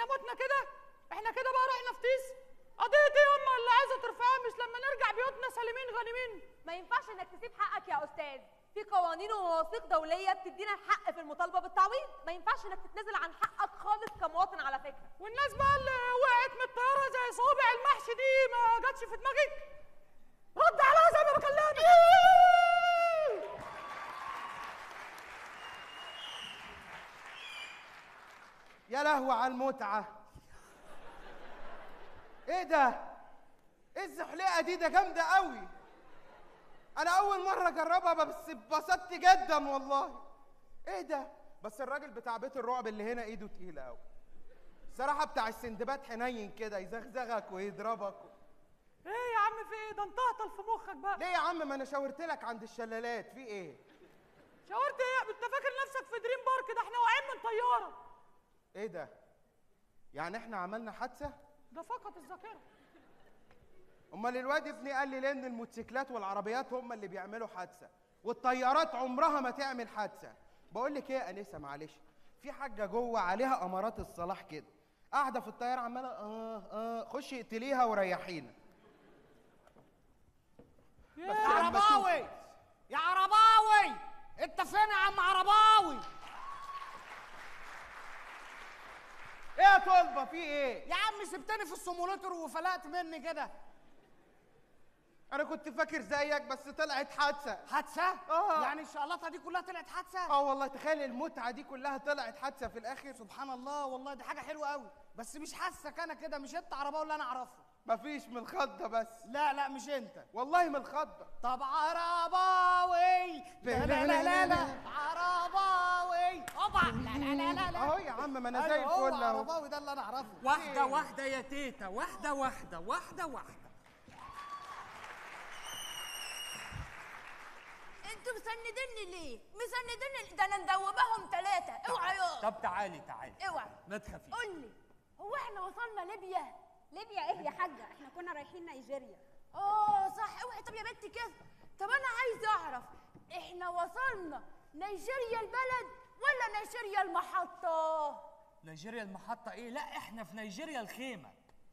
احنا متنا كده احنا كده بقى رحنا في تيس قضية ايه يما اللي عايزة ترفعها مش لما نرجع بيوتنا سالمين غانمين ما ينفعش انك تسيب حقك يا استاذ في قوانين ومواثيق دوليه بتدينا الحق في المطالبه بالتعويض ما ينفعش انك تتنازل عن حقك خالص كمواطن على فكره والناس بقى اللي وقعت من الطيارة زي صوابع المحشي دي ما جاتش في دماغك رد عليها زي ما بكلمك يا لهوي على المتعة ايه ده؟ ايه الزحليقة دي ده جامدة قوي انا اول مرة اجربها بس اتبسطت جدا والله ايه ده؟ بس الراجل بتاع بيت الرعب اللي هنا ايده تقيلة قوي الصراحة بتاع السندباد حنين كده يزغزغك ويضربك ايه يا عم في ايه ده انت اهطل في مخك بقى ليه يا عم ما انا شاورت لك عند الشلالات في ايه؟ شاورت ايه انت فاكر نفسك في دريم بارك ده احنا واقعين من طيارة ايه ده؟ يعني احنا عملنا حادثة؟ ده فقط الذاكرة امال الواد ابني قال لي لان الموتوسيكلات والعربيات هم اللي بيعملوا حادثه والطيارات عمرها ما تعمل حادثه بقول لك ايه يا انسه معلش في حاجه جوه عليها امارات الصلاح كده قاعده في الطياره عماله اه اه خشي اقتليها وريحينا ياه. بس يا لما أشوف- عرباوي يا عرباوي انت فين يا عم عرباوي ايه يا طلبه في ايه يا عم سبتني في السيموليتر وفلقت مني كده انا كنت فاكر زيك بس طلعت حادثه حادثه آه. يعني الشقلطه دي كلها طلعت حادثه اه والله تخيل المتعه دي كلها طلعت حادثه في الاخر سبحان الله والله دي حاجه حلوه قوي بس مش حاسك انا كده مش انت عرباوي اللي انا اعرفه مفيش من الخضه بس لا لا مش انت والله من الخضه طب عرباوي لا لا لا لا لا عرباوي اوبا لا لا لا لا لا اهو يا عم ما انا زي أيوة، هو الفل اهو عرباوي ده اللي انا اعرفه واحدة واحدة يا تيتا واحدة واحدة واحدة واحدة انتوا مسنديني ليه مسنديني ده انا ندوبهم ثلاثه اوعى يا طب تعالي تعالي اوعى ما تخافيش قول لي هو احنا وصلنا ليبيا ليبيا ايه يا حاجه احنا كنا رايحين نيجيريا اه صح اوعي طب يا بنتي كده طب انا عايزه اعرف احنا وصلنا نيجيريا البلد ولا نيجيريا المحطه نيجيريا المحطة ايه لا احنا في نيجيريا الخيمة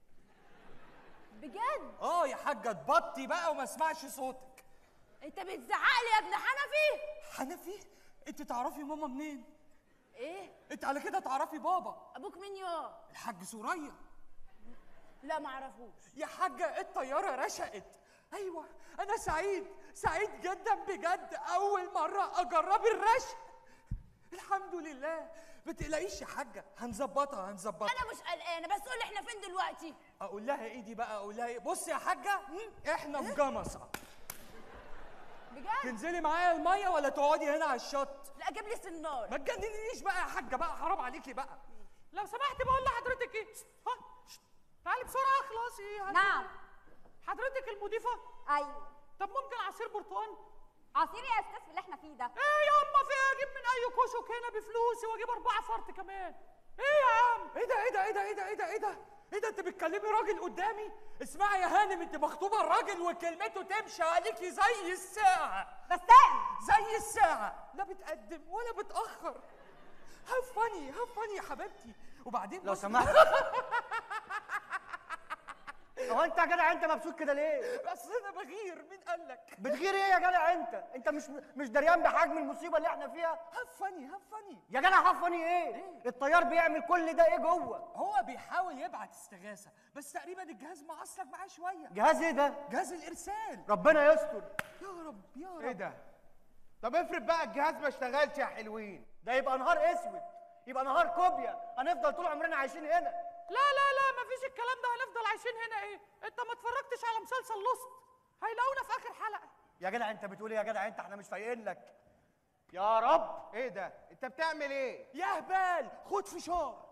بجد اه يا حاجة تبطي بقى وما اسمعش صوتك انت بتزعقلي يا ابن حنفي حنفي انت تعرفي ماما منين ايه انت على كده تعرفي بابا ابوك مين يا الحاج سوريا لا معرفوش يا حاجة الطيارة رشقت أيوة أنا سعيد سعيد جدا بجد أول مرة أجرب الرشق الحمد لله ما تقلقيش يا حاجة هنظبطها هنظبطها انا مش قلقانه بس قول لي احنا فين دلوقتي أقول لها إيه دي بقى أقول لها إيه بص يا حاجة إحنا في جمصة بجد تنزلي معايا المية ولا تقعدي هنا على الشط لا جيب لي سنار ما تجننيش بقى يا حاجة بقى حرام عليكي بقى لو سمحت بقول لحضرتك ايه ها شت. تعالي بسرعه اخلصي هات- نعم حضرتك المضيفه ايوه طب ممكن عصير برتقال عصير يا استاذ في اللي احنا فيه ده ايه يا اما في إيه؟ اجيب من اي كشك هنا بفلوسي واجيب اربعه فرط كمان ايه يا عم إيه ده إيه ده إيه ده إيه ده إيه ده إيه ده إيه ده أنت بتكلمي راجل قدامي اسمعي يا هانم أنت مخطوبة الراجل وكلمته تمشي عليكي زي الساعة بسام زي الساعة لا بتقدم ولا بتأخر هاف فاني هاف فاني يا حبيبتي وبعدين لو بص- سمحت هو انت يا جدع انت مبسوط كده ليه؟ بس انا بغير مين قال لك بتغير ايه يا جدع انت؟ انت مش مش دريان بحجم المصيبه اللي احنا فيها؟ هاف فاني هاف فاني يا جدع حفني ايه؟ الطيار بيعمل كل ده ايه جوه؟ هو بيحاول يبعت استغاثة بس تقريبا الجهاز معصلك معاه شوية جهاز ايه ده؟ جهاز الإرسال ربنا يستر يا رب يا رب ايه ده طب افرض بقى الجهاز ما اشتغلش يا حلوين ده يبقى نهار اسود يبقى نهار كوبيا هنفضل طول عمرنا عايشين هنا لا لا لا مفيش الكلام ده هنفضل عايشين هنا ايه انت ما اتفرجتش على مسلسل لوست هيلاقونا في اخر حلقه يا جدع انت بتقول ايه يا جدع انت احنا مش فايقين لك يا رب ايه ده انت بتعمل ايه يا هبال خد فشار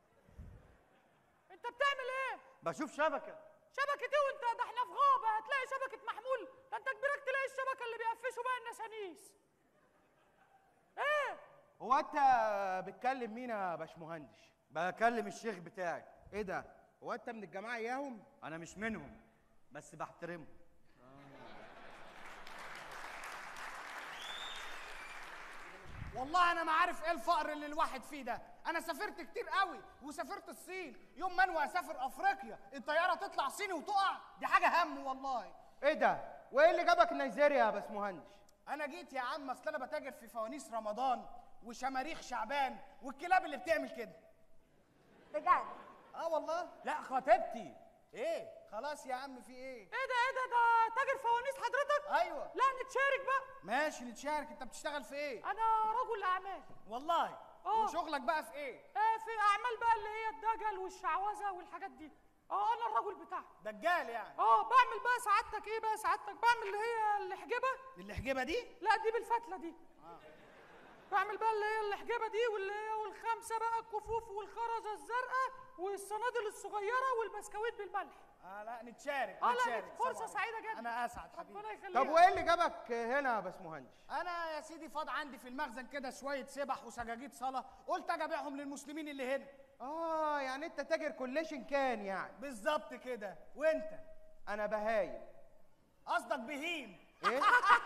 انت بتعمل ايه بشوف شبكه شبكه ايه وانت ده احنا في غابه هتلاقي شبكه محمول ده انت كبيرك تلاقي الشبكه اللي بيقفشوا بقى النسانيس ايه هو انت بتكلم مين يا باشمهندس بكلم الشيخ بتاعي ايه ده هو انت من الجماعه اياهم انا مش منهم بس بحترمهم والله انا ما عارف ايه الفقر اللي الواحد فيه ده انا سافرت كتير قوي وسافرت الصين يوم ما انوي اسافر افريقيا الطياره تطلع صيني وتقع دي حاجه هم والله ايه ده وايه اللي جابك نيجيريا يا باشمهندس انا جيت يا عم اصل انا بتاجر في فوانيس رمضان وشماريخ شعبان والكلاب اللي بتعمل كده بجد اه والله لا خطيبتي ايه خلاص يا عم في ايه ايه ده ايه ده ده تاجر فوانيس حضرتك ايوه لا نتشارك بقى ماشي نتشارك انت بتشتغل في ايه انا رجل اعمال والله آه. وشغلك بقى في ايه آه في اعمال بقى اللي هي الدجل والشعوذه والحاجات دي اه انا الرجل بتاعها دجال يعني اه بعمل بقى سعادتك ايه بقى سعادتك بعمل اللي هي الحجبه الحجبه دي لا دي بالفتله دي بعمل بقى اللي هي الحجبه دي واللي هي والخمسه بقى الكفوف والخرزه الزرقاء والصنادل الصغيره والبسكويت بالملح اه لا نتشارك اه لا نتشارك فرصه طبعاً. سعيده جدا انا اسعد حبيبي ربنا يخليك طب وايه اللي جابك هنا يا باشمهندس انا يا سيدي فاض عندي في المخزن كده شويه سبح وسجاجيد صلاه قلت اجي ابيعهم للمسلمين اللي هنا اه يعني انت تاجر كوليشن كان يعني بالظبط كده وانت انا بهايم قصدك بهيم ايه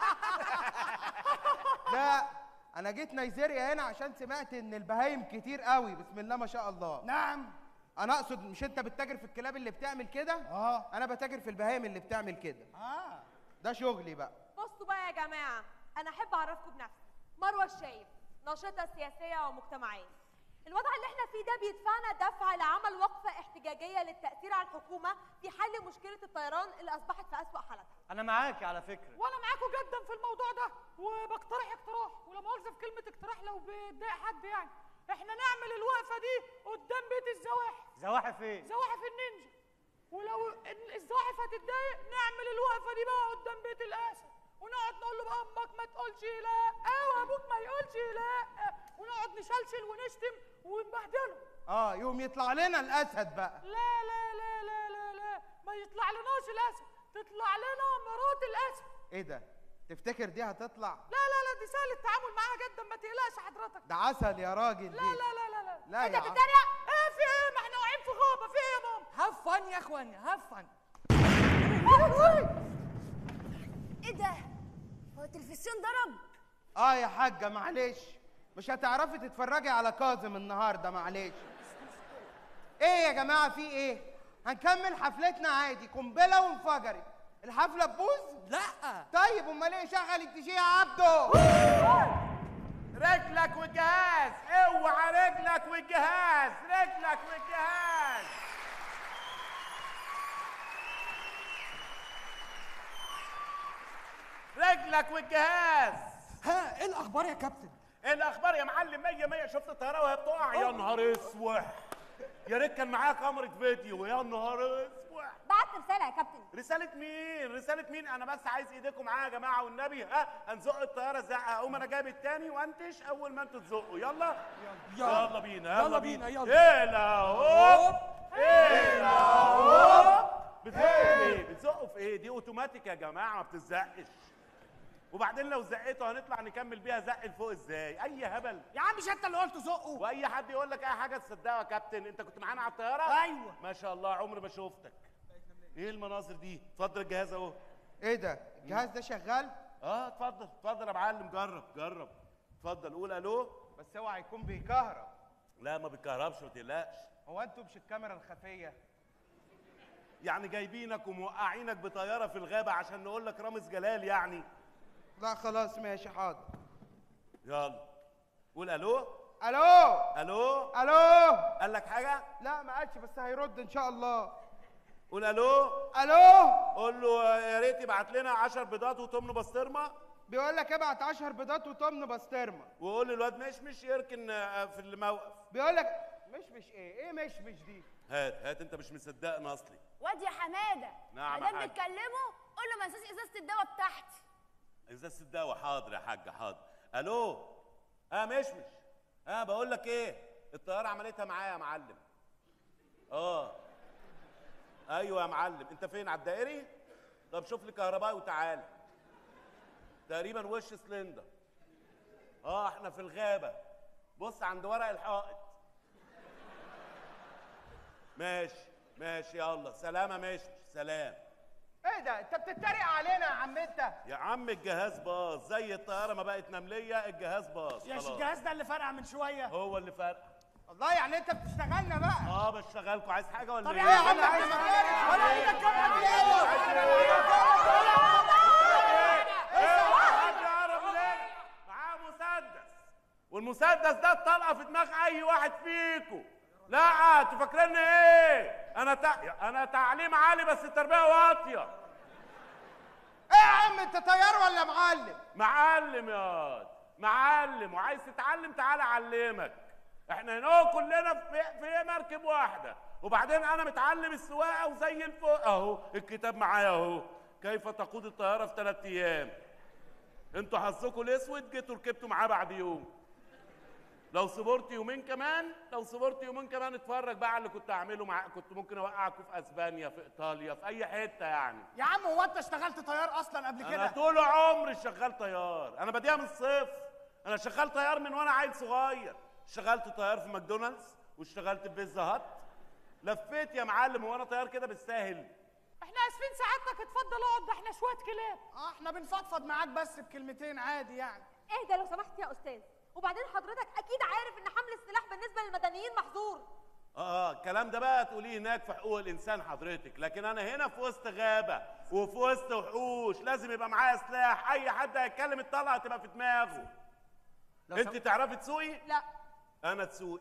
لا انا جيت نيجيريا هنا عشان سمعت ان البهايم كتير قوي بسم الله ما شاء الله نعم انا اقصد مش انت بتتاجر في الكلاب اللي بتعمل كده اه انا بتاجر في البهايم اللي بتعمل كده اه ده شغلي بقى بصوا بقى يا جماعة أنا أحب أعرفكم بنفسي مروة الشايب ناشطة سياسية ومجتمعية الوضع اللي احنا فيه ده بيدفعنا دفع لعمل وقفة احتجاجية للتأثير على الحكومة في حل مشكلة الطيران اللي أصبحت في أسوأ حالتها انا معاكي على فكره وانا معاكم جدا في الموضوع ده وبقترح اقتراح ولا مؤاخذه في كلمه اقتراح لو بيتضايق حد يعني احنا نعمل الوقفه دي قدام بيت الزواحف زواحف ايه زواحف النينجا ولو ال- الزواحف هتتضايق نعمل الوقفه دي بقى قدام بيت الاسد ونقعد نقول له بقى امك ما تقولش لا وابوك ما يقولش لا ونقعد نشلشل ونشتم ونبهدله اه يوم يطلع لنا الاسد بقى لا لا لا لا لا لا ما يطلع لناش الاسد تطلع لنا مرات الاسد ايه ده تفتكر دي هتطلع لا لا لا دي سهل التعامل معاها جدا ما تقلقش حضرتك ده عسل يا راجل لا دي لا لا لا لا لا انت يا عم. بتتريق ايه في ايه ما احنا واقعين في غابه في ايه يا ماما هاف فن يا اخواني هاف فن ايه ده هو التلفزيون ضرب اه يا حاجه معلش مش هتعرفي تتفرجي على كاظم النهارده معلش ايه يا جماعه في ايه هنكمل حفلتنا عادي قنبله وانفجرت الحفله تبوظ لا طيب امال ايه شغل الدي جي يا عبده رجلك والجهاز اوعى رجلك والجهاز رجلك والجهاز رجلك والجهاز ها ايه الاخبار يا كابتن ايه الاخبار يا معلم مية مية شفت الطياره وهي بتقع يا نهار اسوح يا ريت كان معايا كاميرا فيديو يا نهار اسوح بعت رساله يا كابتن رسالة مين؟ رسالة مين؟ أنا بس عايز إيديكم معايا يا جماعة والنبي ها هنزق الطيارة زقة أقوم أنا جايب التاني وأنتش أول ما أنتوا تزقوا يلا يلا. يلا بينا يلا بينا، يلا. إيه لا هوب إيه لا هوب بتزقوا في إيه؟ بتزقوا في إيه؟ دي أوتوماتيك يا جماعة ما بتزقش وبعدين لو زقيته هنطلع نكمل بيها زق لفوق ازاي؟ اي هبل يا عم مش انت اللي قلت زقه واي حد يقول لك اي حاجه تصدقها يا كابتن انت كنت معانا على الطياره أيوة. ما شاء الله عمري ما شفتك ايه المناظر دي اتفضل الجهاز اهو ايه ده الجهاز ده شغال اه اتفضل اتفضل يا معلم جرب جرب اتفضل قول الو بس اوعى يكون بيكهرب لا ما بيتكهربش ما تقلقش هو انتوا مش الكاميرا الخفيه يعني جايبينك وموقعينك بطياره في الغابه عشان نقول لك رامز جلال يعني لا خلاص ماشي حاضر يلا قول الو الو الو الو قال لك حاجه لا ما قالش بس هيرد ان شاء الله قول الو الو قول له يا ريت يبعت لنا 10 بيضات وتمن بسطرمه بيقول لك ابعت 10 بيضات وطمن بسطرمه وقول للواد مشمش يركن آه، في الموقف بيقول لك مش مش ايه ايه مش مش دي هات هات انت مش مصدقني اصلي واد يا حماده نعم ما يا دام حاج. بتكلمه قول له ما انساش ازازه الدواء بتاعتي ازازه الدواء حاضر يا حاج حاضر الو اه مشمش اه بقول لك ايه الطياره عملتها معايا يا معلم اه ايوه يا معلم انت فين على الدائري طب شوف لي كهربائي وتعالى تقريبا وش سلندر اه احنا في الغابه بص عند ورق الحائط ماشي ماشي يلا سلامة ماشي سلام ايه ده انت بتتريق علينا يا عم انت يا عم الجهاز باظ زي الطيارة ما بقت نملية الجهاز باظ يا خلاص. الجهاز ده اللي فرقع من شويه هو اللي فرق الله يعني انت بتشتغلنا بقى اه بشتغلكوا عايز حاجه ولا طب ايه؟ يا عم عايز ولا ايدك حد يقرب مننا معاه مسدس والمسدس ده طلقه في دماغ اي واحد فيكم لا انتوا فاكريني ايه انا تع... انا تعليم عالي بس التربيه واطيه ايه يا عم انت طيار ولا معلم معلم يا معلم وعايز تتعلم تعالى اعلمك احنا هنا كلنا في, في مركب واحده وبعدين انا متعلم السواقه وزي الفل اهو الكتاب معايا اهو كيف تقود الطياره في ثلاث ايام انتوا حظكم الاسود جيتوا ركبتوا معاه بعد يوم لو صبرت يومين كمان لو صبرت يومين كمان اتفرج بقى على اللي كنت اعمله مع كنت ممكن اوقعكم في اسبانيا في ايطاليا في اي حته يعني يا عم هو انت اشتغلت طيار اصلا قبل انا كده طول عمري شغال طيار انا بديها من الصفر انا شغال طيار من وانا عيل صغير اشتغلت طيار في ماكدونالدز واشتغلت في بيتزا هات لفيت يا معلم وانا طيار كده بالساهل احنا اسفين سعادتك اتفضل اقعد ده احنا شويه كلاب اه احنا بنفضفض معاك بس بكلمتين عادي يعني اهدى لو سمحت يا استاذ وبعدين حضرتك اكيد عارف ان حمل السلاح بالنسبه للمدنيين محظور اه الكلام ده بقى تقوليه هناك في حقوق الانسان حضرتك لكن انا هنا في وسط غابه وفي وسط وحوش لازم يبقى معايا سلاح اي حد هيتكلم الطلقه تبقى في دماغه انت تعرفي تسوقي لا انا تسوقي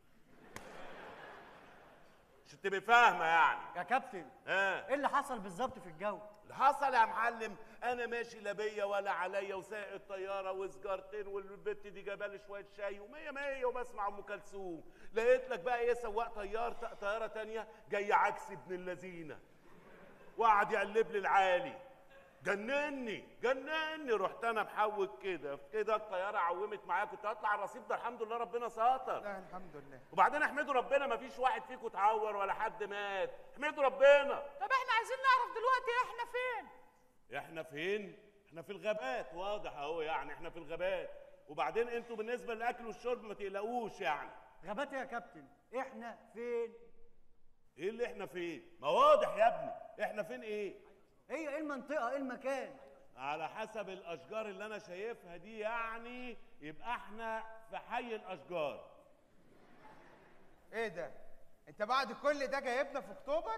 عشان تبقي فاهمه يعني يا كابتن ها ايه اللي حصل بالظبط في الجو اللي حصل يا معلم انا ماشي لا بيا ولا عليا وسايق الطياره وسجارتين والبت دي جابالي شويه شاي ومية مية وبسمع ام كلثوم لقيت لك بقى ايه سواق طيار طياره تانية جاي عكس ابن اللذينه وقعد يقلب لي العالي جنني جنني رحت انا محوج كده كده الطياره عومت معايا كنت هطلع على الرصيف ده الحمد لله ربنا ساتر لا الحمد لله وبعدين احمدوا ربنا ما فيش واحد فيكم اتعور ولا حد مات احمدوا ربنا طب احنا عايزين نعرف دلوقتي احنا فين احنا فين؟ احنا في الغابات واضح اهو يعني احنا في الغابات وبعدين انتوا بالنسبه للاكل والشرب ما تقلقوش يعني غابات يا كابتن احنا فين ايه اللي احنا فين؟ ما واضح يا ابني احنا فين ايه؟ هي ايه المنطقه ايه المكان على حسب الاشجار اللي انا شايفها دي يعني يبقى احنا في حي الاشجار ايه ده انت بعد كل ده جايبنا في اكتوبر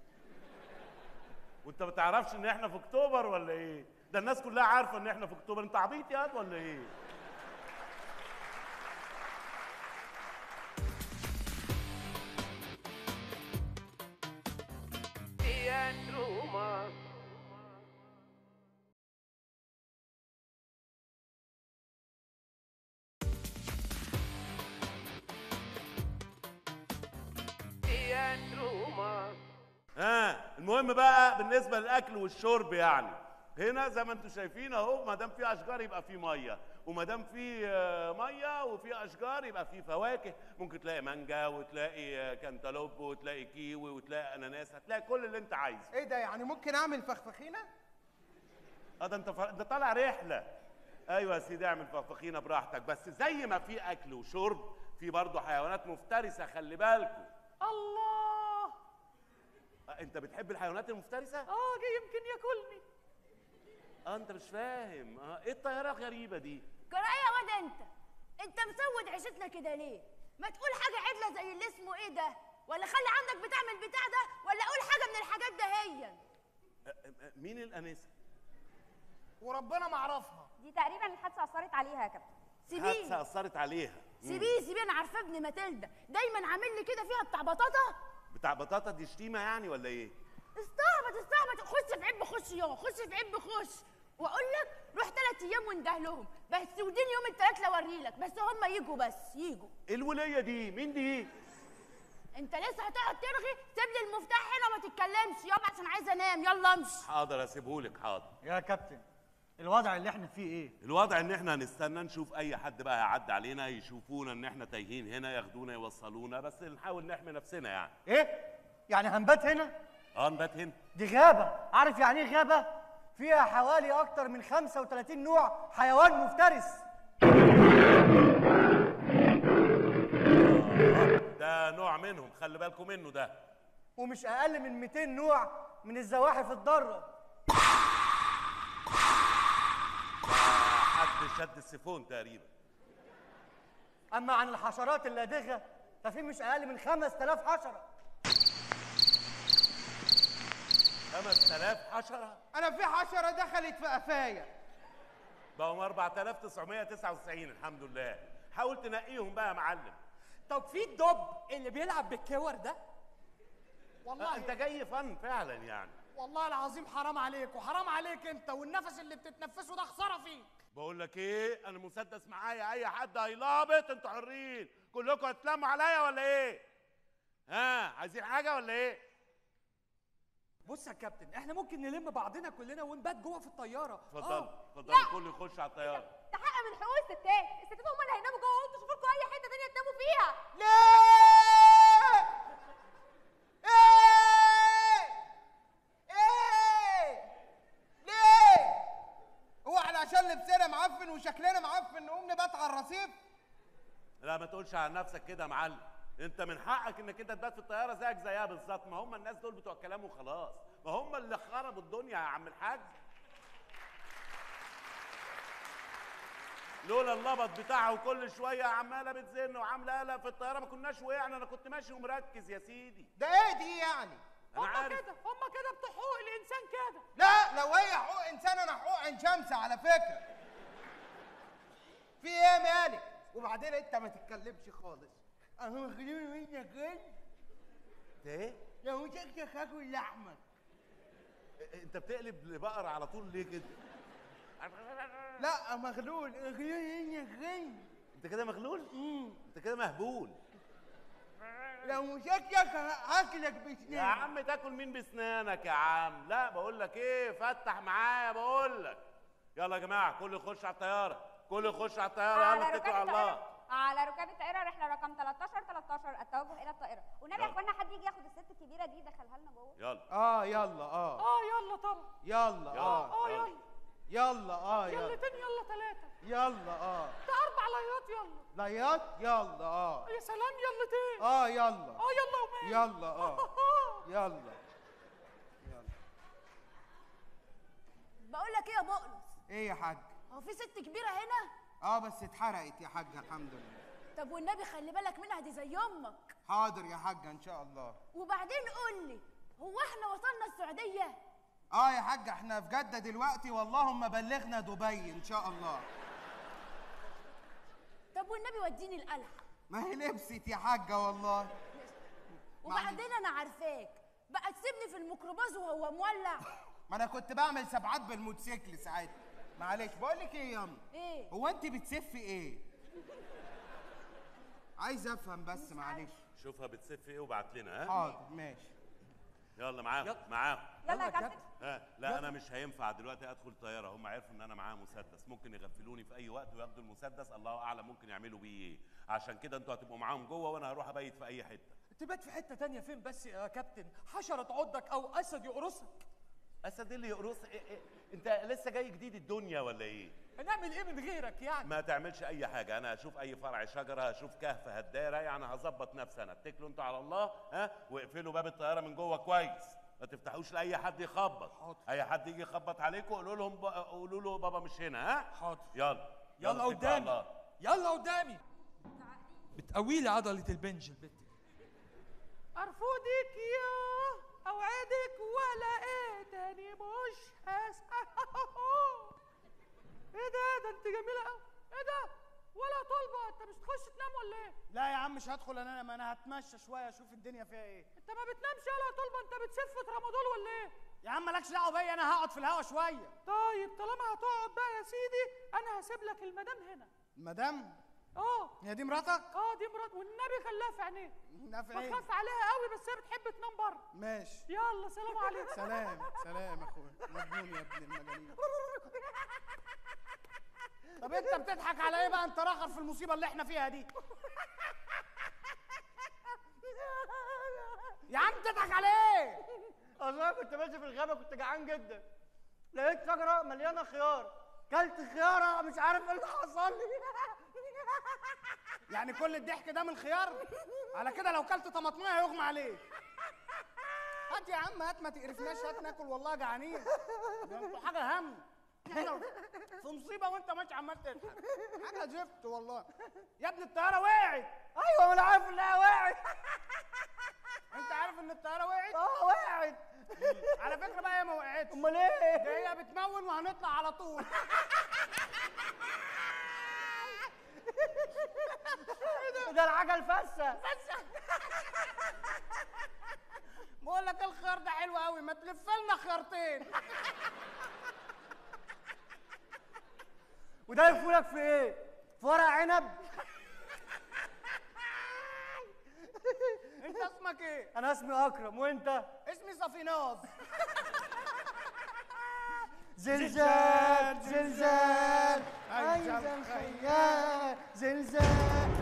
وانت ما تعرفش ان احنا في اكتوبر ولا ايه؟ ده الناس كلها عارفه ان احنا في اكتوبر انت عبيط يا واد ولا ايه؟ ها المهم بقى بالنسبه للاكل والشرب يعني هنا زي ما انتم شايفين اهو ما دام في اشجار يبقى في ميه وما دام في آه، ميه وفي اشجار يبقى في فواكه ممكن تلاقي مانجا وتلاقي آه، كانتالوب وتلاقي كيوي وتلاقي اناناس هتلاقي كل اللي انت عايزه ايه ده يعني ممكن اعمل فخفخينه اه ده انت ف... انت طالع رحله ايوه يا سيدي اعمل فخفخينه براحتك بس زي ما في اكل وشرب في برضه حيوانات مفترسه خلي بالكم الله آه، انت بتحب الحيوانات المفترسه اه جاي يمكن ياكلني اه انت مش فاهم اه ايه الطياره الغريبه دي جرى ايه يا واد انت انت مسود عيشتنا كده ليه ما تقول حاجه عدله زي اللي اسمه ايه ده ولا خلي عندك بتعمل بتاع ده ولا قول حاجه من الحاجات ده هي آه، آه، مين الانسه وربنا ما عرفها دي تقريبا الحادثه اثرت عليها يا كابتن حادثه سيبيه اثرت عليها مم. سيبيه سيبيه انا عارفاه ابن ماتيلدا دايما عامل لي كده فيها بتاع بطاطا بتاع بطاطا دي شتيمه يعني ولا ايه استعبط استعبط خش في عب خش يا خش في عب خش واقول لك روح ثلاث ايام وانده لهم بس وديني يوم الثلاث لوري لك بس هم يجوا بس يجوا ايه الوليه دي مين دي انت لسه هتقعد ترغي سيب لي المفتاح هنا وما تتكلمش يابا عشان عايزه انام يلا امشي حاضر اسيبهولك حاضر يا كابتن الوضع اللي احنا فيه ايه الوضع ان احنا هنستنى نشوف اي حد بقى يعدي علينا يشوفونا ان احنا تايهين هنا ياخدونا يوصلونا بس نحاول نحمي نفسنا يعني ايه يعني هنبات هنا اه نبات هنا دي غابه عارف يعني ايه غابه فيها حوالي اكتر من 35 نوع حيوان مفترس ده نوع منهم خلي بالكم منه ده ومش اقل من 200 نوع من الزواحف الضاره حد شد السيفون تقريبا اما عن الحشرات اللادغه ففي مش اقل من 5000 حشره 5000 حشره انا في حشره دخلت في قفايا بقوا 4999 الحمد لله حاول تنقيهم بقى يا معلم طب في الدب اللي بيلعب بالكور ده آه، والله انت جاي فن فعلا يعني والله العظيم حرام عليك وحرام عليك انت والنفس اللي بتتنفسه ده خساره فيك بقول لك ايه انا مسدس معايا اي حد هيلابط انتوا حرين كلكم هتلموا عليا ولا ايه ها عايزين حاجه ولا ايه بص يا كابتن احنا ممكن نلم بعضنا كلنا ونبات جوه في الطياره اتفضل آه. اتفضل الكل يخش على الطياره ده حق من حقوق الستات الستات هم اللي هيناموا جوه وانتوا شوفوا لكم اي حته تانيه تناموا فيها ليه ايه ايه ليه هو احنا عشان لبسنا معفن وشكلنا معفن نقوم نبات على الرصيف لا ما تقولش على نفسك كده يا معلم انت من حقك انك انت تبات في الطياره زيك زيها بالظبط ما هم الناس دول بتوع كلام وخلاص ما هم اللي خربوا الدنيا يا عم الحاج لولا اللبط بتاعها وكل شويه عماله بتزن وعامله قلق في الطياره ما كناش وقعنا انا كنت ماشي ومركز يا سيدي ده ايه دي يعني انا هم عارف كده هم كده بتوع حقوق الانسان كده لا لو هي حقوق انسان انا حقوق عين شمس على فكره في ايه يا مالك وبعدين انت ما تتكلمش خالص انا مخلوني منك كده ده ايه لو شكلك هاكل لحمك انت بتقلب لبقر على طول ليه كده لا مغلول مخلوني منك كده انت كده مغلول انت كده مهبول لو شكلك هاكلك يا بسنان عم تاكل مين بسنانك يا عم لا بقول لك ايه فتح معايا بقول لك يلا يا جماعه كل يخش على الطياره كل يخش على الطياره على يلا اتكلوا ركاب على الله الطائرة على ركاب الطائرة رحلة رقم 13 13 التوجه إلى الطائرة والنبي يا يلا. اخوانا حد يجي ياخد الست الكبيرة دي يدخلها لنا جوه يلا اه يلا اه اه يلا طبعا يلا اه اه يلا يلا اه يلا يلتين يلا ثلاثة يلا اه ده أربع ليات يلا ليات يلا اه يا سلام يلتين اه يلا اه يلا ومال يلا اه يلا يلا بقول لك ايه يا بقلص ايه يا حاج هو في ست كبيره هنا اه بس اتحرقت يا حاج الحمد لله طب والنبي خلي بالك منها دي زي امك حاضر يا حاج ان شاء الله وبعدين قول لي هو احنا وصلنا السعوديه اه يا حاج احنا في جدة دلوقتي واللهم بلغنا دبي ان شاء الله طب والنبي وديني القلعه ما هي لبست يا حاجة والله وبعدين انا عارفاك بقى تسيبني في الميكروباص وهو مولع ما انا كنت بعمل سبعات بالموتوسيكل ساعتها معلش بقول لك ايه ياما ايه هو انت بتسفي ايه عايز افهم بس معلش شوفها بتسف ايه وبعت لنا ها حاضر ماشي يلا معاهم يلا. معاهم يلا يا كابتن ها لا انا مش هينفع دلوقتي ادخل طياره هم عرفوا ان انا معايا مسدس ممكن يغفلوني في اي وقت وياخدوا المسدس الله اعلم ممكن يعملوا بيه ايه عشان كده انتوا هتبقوا معاهم جوه وانا هروح ابيت في اي حته تبات في حته تانية فين بس يا كابتن حشره تعضك او اسد يقرصك اسد اللي يقرص إيه إيه؟ انت لسه جاي جديد الدنيا ولا ايه هنعمل ايه من غيرك يعني ما تعملش اي حاجه انا هشوف اي فرع شجره هشوف كهف هداره يعني هظبط نفسي انا اتكلوا انتوا على الله ها واقفلوا باب الطياره من جوه كويس ما تفتحوش لاي حد يخبط حاضر. اي حد يجي يخبط عليكم قولوا لهم ب... قولوا له بابا مش هنا ها حاضر. يلا يلا اتكلوا على قدامي الله. يلا قدامي بتقوي لي عضله البنج البت دي. ارفضك يا اوعدك ولا ايه تاني مش هس ايه ده ده انت جميله قوي ايه ده ولا طالبه انت مش تخش تنام ولا ايه لا يا عم مش هدخل انا ما انا هتمشى شويه اشوف الدنيا فيها ايه انت ما بتنامش يلا طالبه انت بتسف في رمضان ولا ايه يا عم مالكش دعوه بيا انا هقعد في الهوا شويه طيب طالما هتقعد بقى يا سيدي انا هسيب لك المدام هنا مدام اه هي دي مراتك اه دي مرات والنبي خلاها في عينيه نافع ايه بخاف عليها قوي بس هي بتحب تنام بره ماشي يلا سلام عليكم سلام سلام يا اخويا مجنون يا ابن المجانين طب انت بتضحك على ايه بقى انت راخر في المصيبه اللي احنا فيها دي يا عم بتضحك على ايه اصل انا كنت ماشي في الغابه كنت جعان جدا لقيت شجره مليانه خيار كلت خياره مش عارف ايه اللي حصل لي يعني كل الضحك ده من خيار على كده لو كلت طماطميه هيغمى عليك هات يا عم هات ما تقرفناش هات ناكل والله جعانين ده انتوا حاجه هم احنا في مصيبه وانت ماشي عمال تضحك حاجه زفت والله يا ابني الطياره وقعت ايوه ما انا عارف انها وقعت انت عارف ان الطياره وقعت اه وقعت على فكره بقى هي ما وقعتش امال ايه ده هي بتمون وهنطلع على طول ده العجل فسه بقول لك الخيار ده حلو قوي ما تلف لنا خيارتين وده يفولك في ايه في ورق عنب انت اسمك ايه انا اسمي اكرم وانت اسمي صفيناز زلزال زلزال عايزة خيال زلزال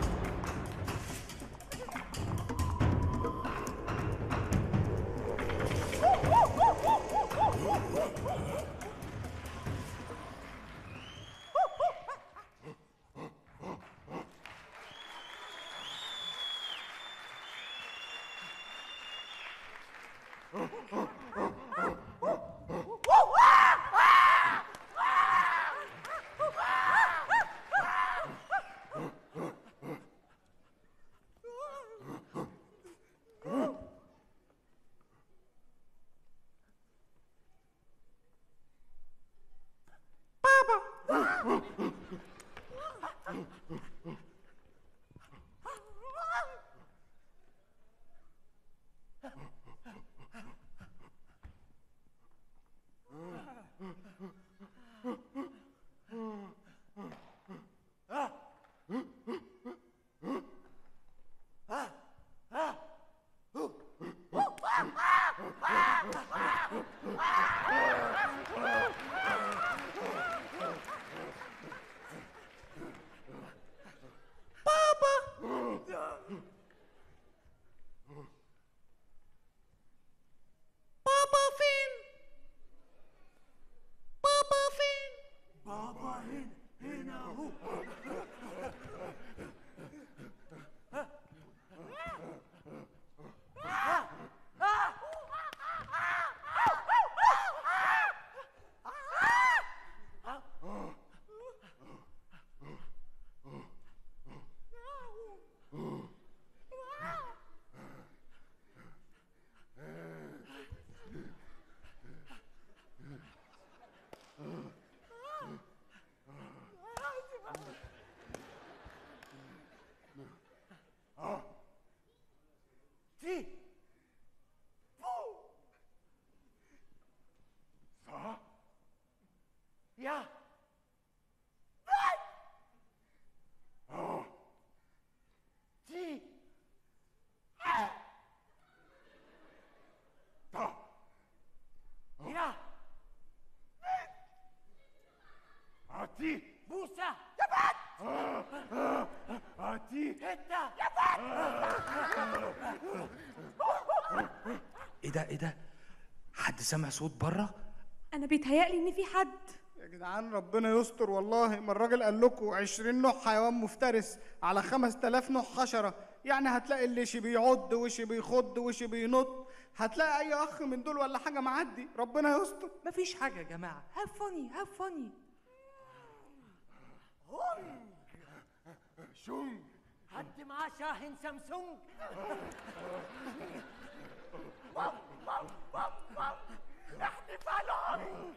تي فو صح يا تي تا يا أتي بوسة يا بات أتي هتا يا ايه ده ايه ده حد سمع صوت بره انا بيتهيألي ان في حد يا جدعان ربنا يستر والله ما الراجل قال لكم 20 نوع حيوان مفترس على 5000 نوع حشره يعني هتلاقي اللي شي بيعض وشي بيخض وشي بينط هتلاقي اي اخ من دول ولا حاجه معدي ربنا يستر مفيش حاجه يا جماعه هاف فاني هاف فاني شونج حد معاه شاحن سامسونج احتفالهم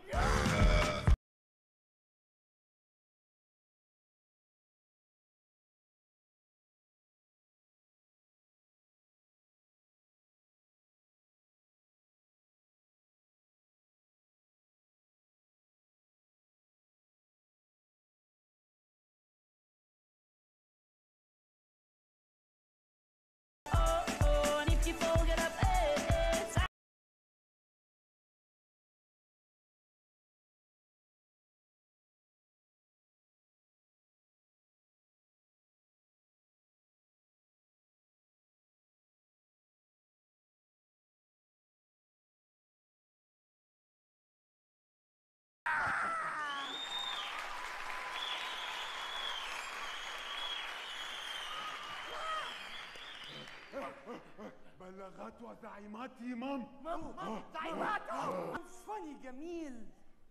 بلغت وزعيمات مام زعيماته فاني جميل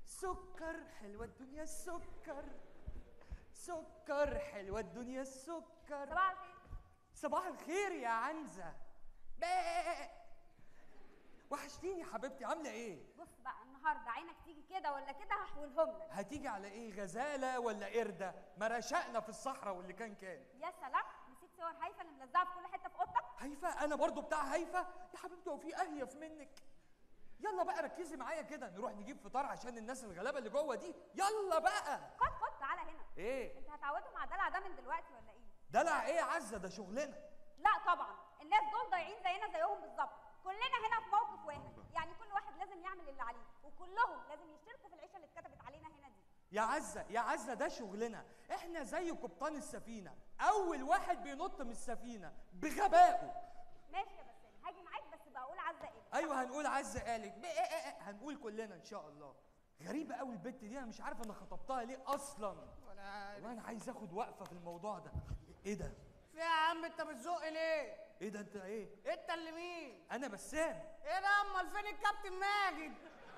سكر حلوة الدنيا السكر سكر حلوة الدنيا السكر صباح الخير صباح الخير يا عنزة بقى. وحشتيني يا حبيبتي عاملة ايه؟ بص بقى النهارده عينك تيجي كده ولا كده هحولهم لك هتيجي على ايه غزالة ولا قردة؟ ما رشقنا في الصحراء واللي كان كان يا سلام نسيت صور هيفا اللي ملزقه في كل حته في اوضتك هيفا انا برضو بتاع هيفا يا حبيبتي هو في اهيف منك يلا بقى ركزي معايا كده نروح نجيب فطار عشان الناس الغلابه اللي جوه دي يلا بقى خد خد تعالى هنا ايه انت هتعودهم على الدلع ده من دلوقتي ولا ايه دلع ايه يا عزه ده شغلنا لا طبعا الناس دول ضايعين زينا زيهم بالظبط كلنا هنا في موقف واحد يعني كل واحد لازم يعمل اللي عليه وكلهم لازم يشتركوا في العيشه اللي اتكتبت علينا هنا دي يا عزه يا عزه ده شغلنا احنا زي قبطان السفينه اول واحد بينط من السفينه بغبائه ماشي يا بسام هاجي معاك بس بقول عزه ايه ايوه هنقول عزه قالت بقى- إيه- إيه- إيه، هنقول كلنا ان شاء الله غريبه قوي البت دي انا مش عارف انا خطبتها ليه اصلا والله انا عايز اخد وقفه في الموضوع ده ايه ده في يا عم انت بتزق ليه؟ ايه ده انت ايه انت اللي مين؟ انا بسام ايه ده امال فين الكابتن ماجد؟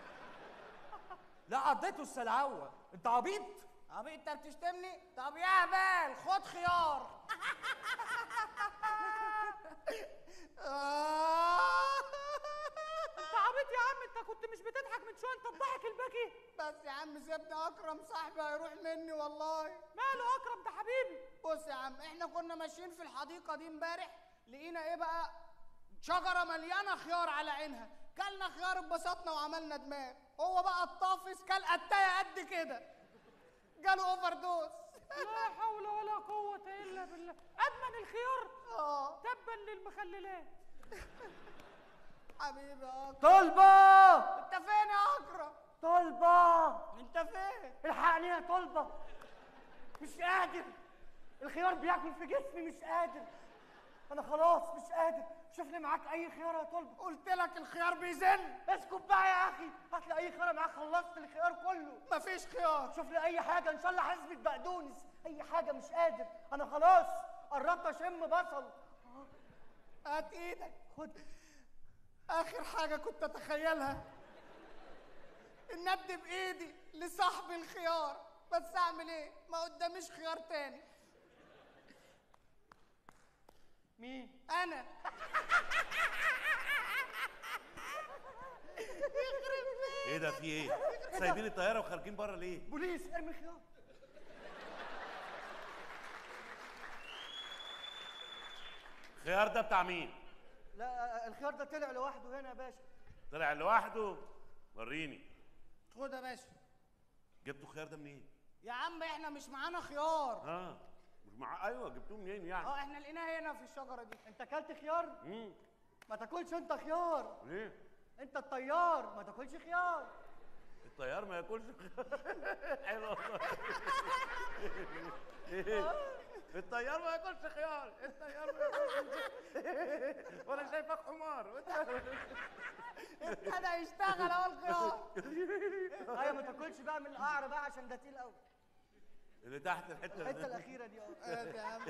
لا عضيته السلعوه انت عبيط عبيط انت بتشتمني؟ طب يا هبال خد خيار انت عبيط يا عم انت كنت مش بتضحك من شويه انت بضحك الباكي بس يا عم سيبني اكرم صاحبي هيروح مني والله ماله اكرم ده حبيبي بص يا عم احنا كنا ماشيين في الحديقه دي امبارح لقينا ايه بقى شجره مليانه خيار على عينها كلنا خيار اتبسطنا وعملنا دماغ هو بقى الطافس كل قتايه قد كده جاله اوفر دوز لا حول ولا قوة إلا بالله أدمن الخيار اه تبا للمخللات حبيبي يا اكرم طلبة انت فين يا اكرم طلبة انت فين الحقني يا طلبة مش قادر الخيار بياكل في جسمي مش قادر انا خلاص مش قادر شوف لي معاك اي خيار يا طلبة قلت لك الخيار بيزن اسكت بقى يا اخي هات لي اي خيار معاك خلصت الخيار كله مفيش خيار شوف لي اي حاجه ان شاء الله حزمه بقدونس اي حاجه مش قادر انا خلاص قربت اشم بصل هات ايدك خد اخر حاجه كنت اتخيلها ان ادي بايدي لصاحب الخيار بس اعمل ايه ما قداميش خيار تاني مين انا ايه ده في ايه سايبين الطياره وخارجين بره ليه بوليس ارمي خيار الخيار ده بتاع مين لا الخيار ده طلع لوحده هنا يا باشا طلع لوحده وريني خد يا باشا جبتوا الخيار ده منين يا عم احنا مش معانا خيار اه مش مع ايوه جبتوه منين يعني اه احنا لقيناه هنا في الشجره دي انت اكلت خيار امم ما تاكلش انت خيار ليه انت الطيار ما تاكلش خيار الطيار ما ياكلش خيار حلو والله إيه؟ الطيار ما ياكلش خيار الطيار ما ياكلش وانا شايفك حمار ابتدى يشتغل اهو الخيار ايوه ما تاكلش بقى من القعر بقى عشان ده تقيل قوي اللي تحت الحته الحته الاخيره دي اه هات يا عم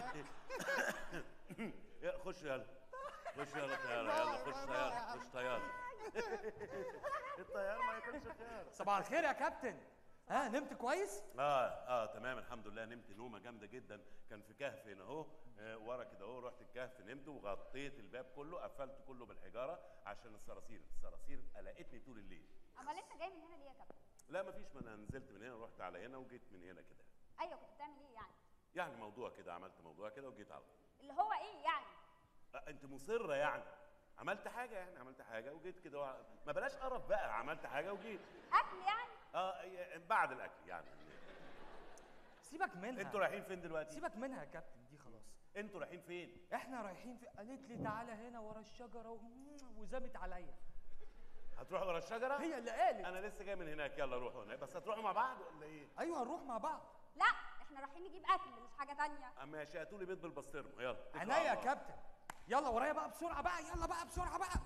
يا خش يلا خش يلا طياره يلا خش طياره خش طياره الطيار ما ياكلش خيار صباح الخير يا كابتن ها نمت كويس اه اه تمام الحمد لله نمت نومه جامده جدا كان في كهف هنا اهو آه ورا كده اهو رحت الكهف نمت وغطيت الباب كله قفلت كله بالحجاره عشان الصراصير الصراصير قلقتني طول الليل امال انت جاي من هنا ليه يا كابتن لا مفيش ما انا نزلت من هنا ورحت على هنا وجيت من هنا كده ايوه كنت بتعمل ايه يعني يعني موضوع كده عملت موضوع كده وجيت على اللي هو ايه يعني آه انت مصره يعني عملت حاجه يعني عملت حاجه وجيت كده وع- ما بلاش قرف بقى عملت حاجه وجيت اكل يعني اه ي- بعد الاكل يعني سيبك منها انتوا رايحين فين دلوقتي سيبك منها يا كابتن دي خلاص انتوا رايحين فين احنا رايحين في قالت لي تعالى هنا ورا الشجره و... وزمت عليا هتروحوا ورا الشجره هي اللي قالت انا لسه جاي من هناك يلا روحوا هناك بس هتروحوا مع بعض ولا ايه ايوه هنروح مع بعض لا احنا رايحين نجيب اكل مش حاجه تانية اما شاتوا لي بيض بالبسطرمه يلا اتكلوا عينيا على يا الله. كابتن يلا ورايا بقى بسرعه بقى يلا بقى بسرعه بقى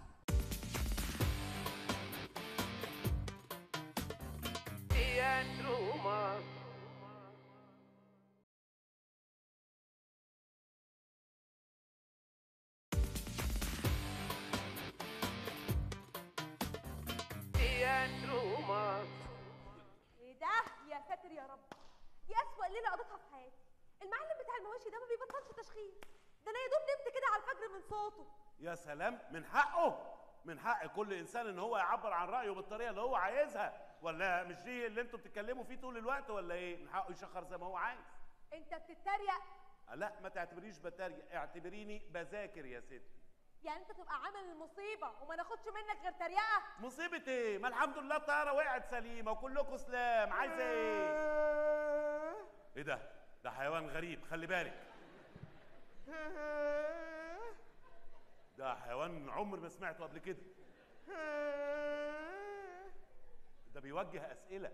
ليله قضيتها في حياتي المعلم بتاع المواشي ده ما بيبطلش تشخيص ده انا يا دوب نمت كده على الفجر من صوته يا سلام من حقه من حق كل انسان ان هو يعبر عن رايه بالطريقه اللي هو عايزها ولا مش دي اللي انتوا بتتكلموا فيه طول الوقت ولا ايه من حقه يشخر زي ما هو عايز انت بتتريق لا ما تعتبريش بتريق اعتبريني بذاكر يا ستي يعني انت تبقى عامل المصيبه وما ناخدش منك غير تريقه مصيبة ايه؟ ما الحمد لله الطيارة وقعت سليمة وكلكم سلام، عايزة ايه؟ ايه ده؟ ده حيوان غريب خلي بالك. ده حيوان عمر ما سمعته قبل كده. ده بيوجه أسئلة.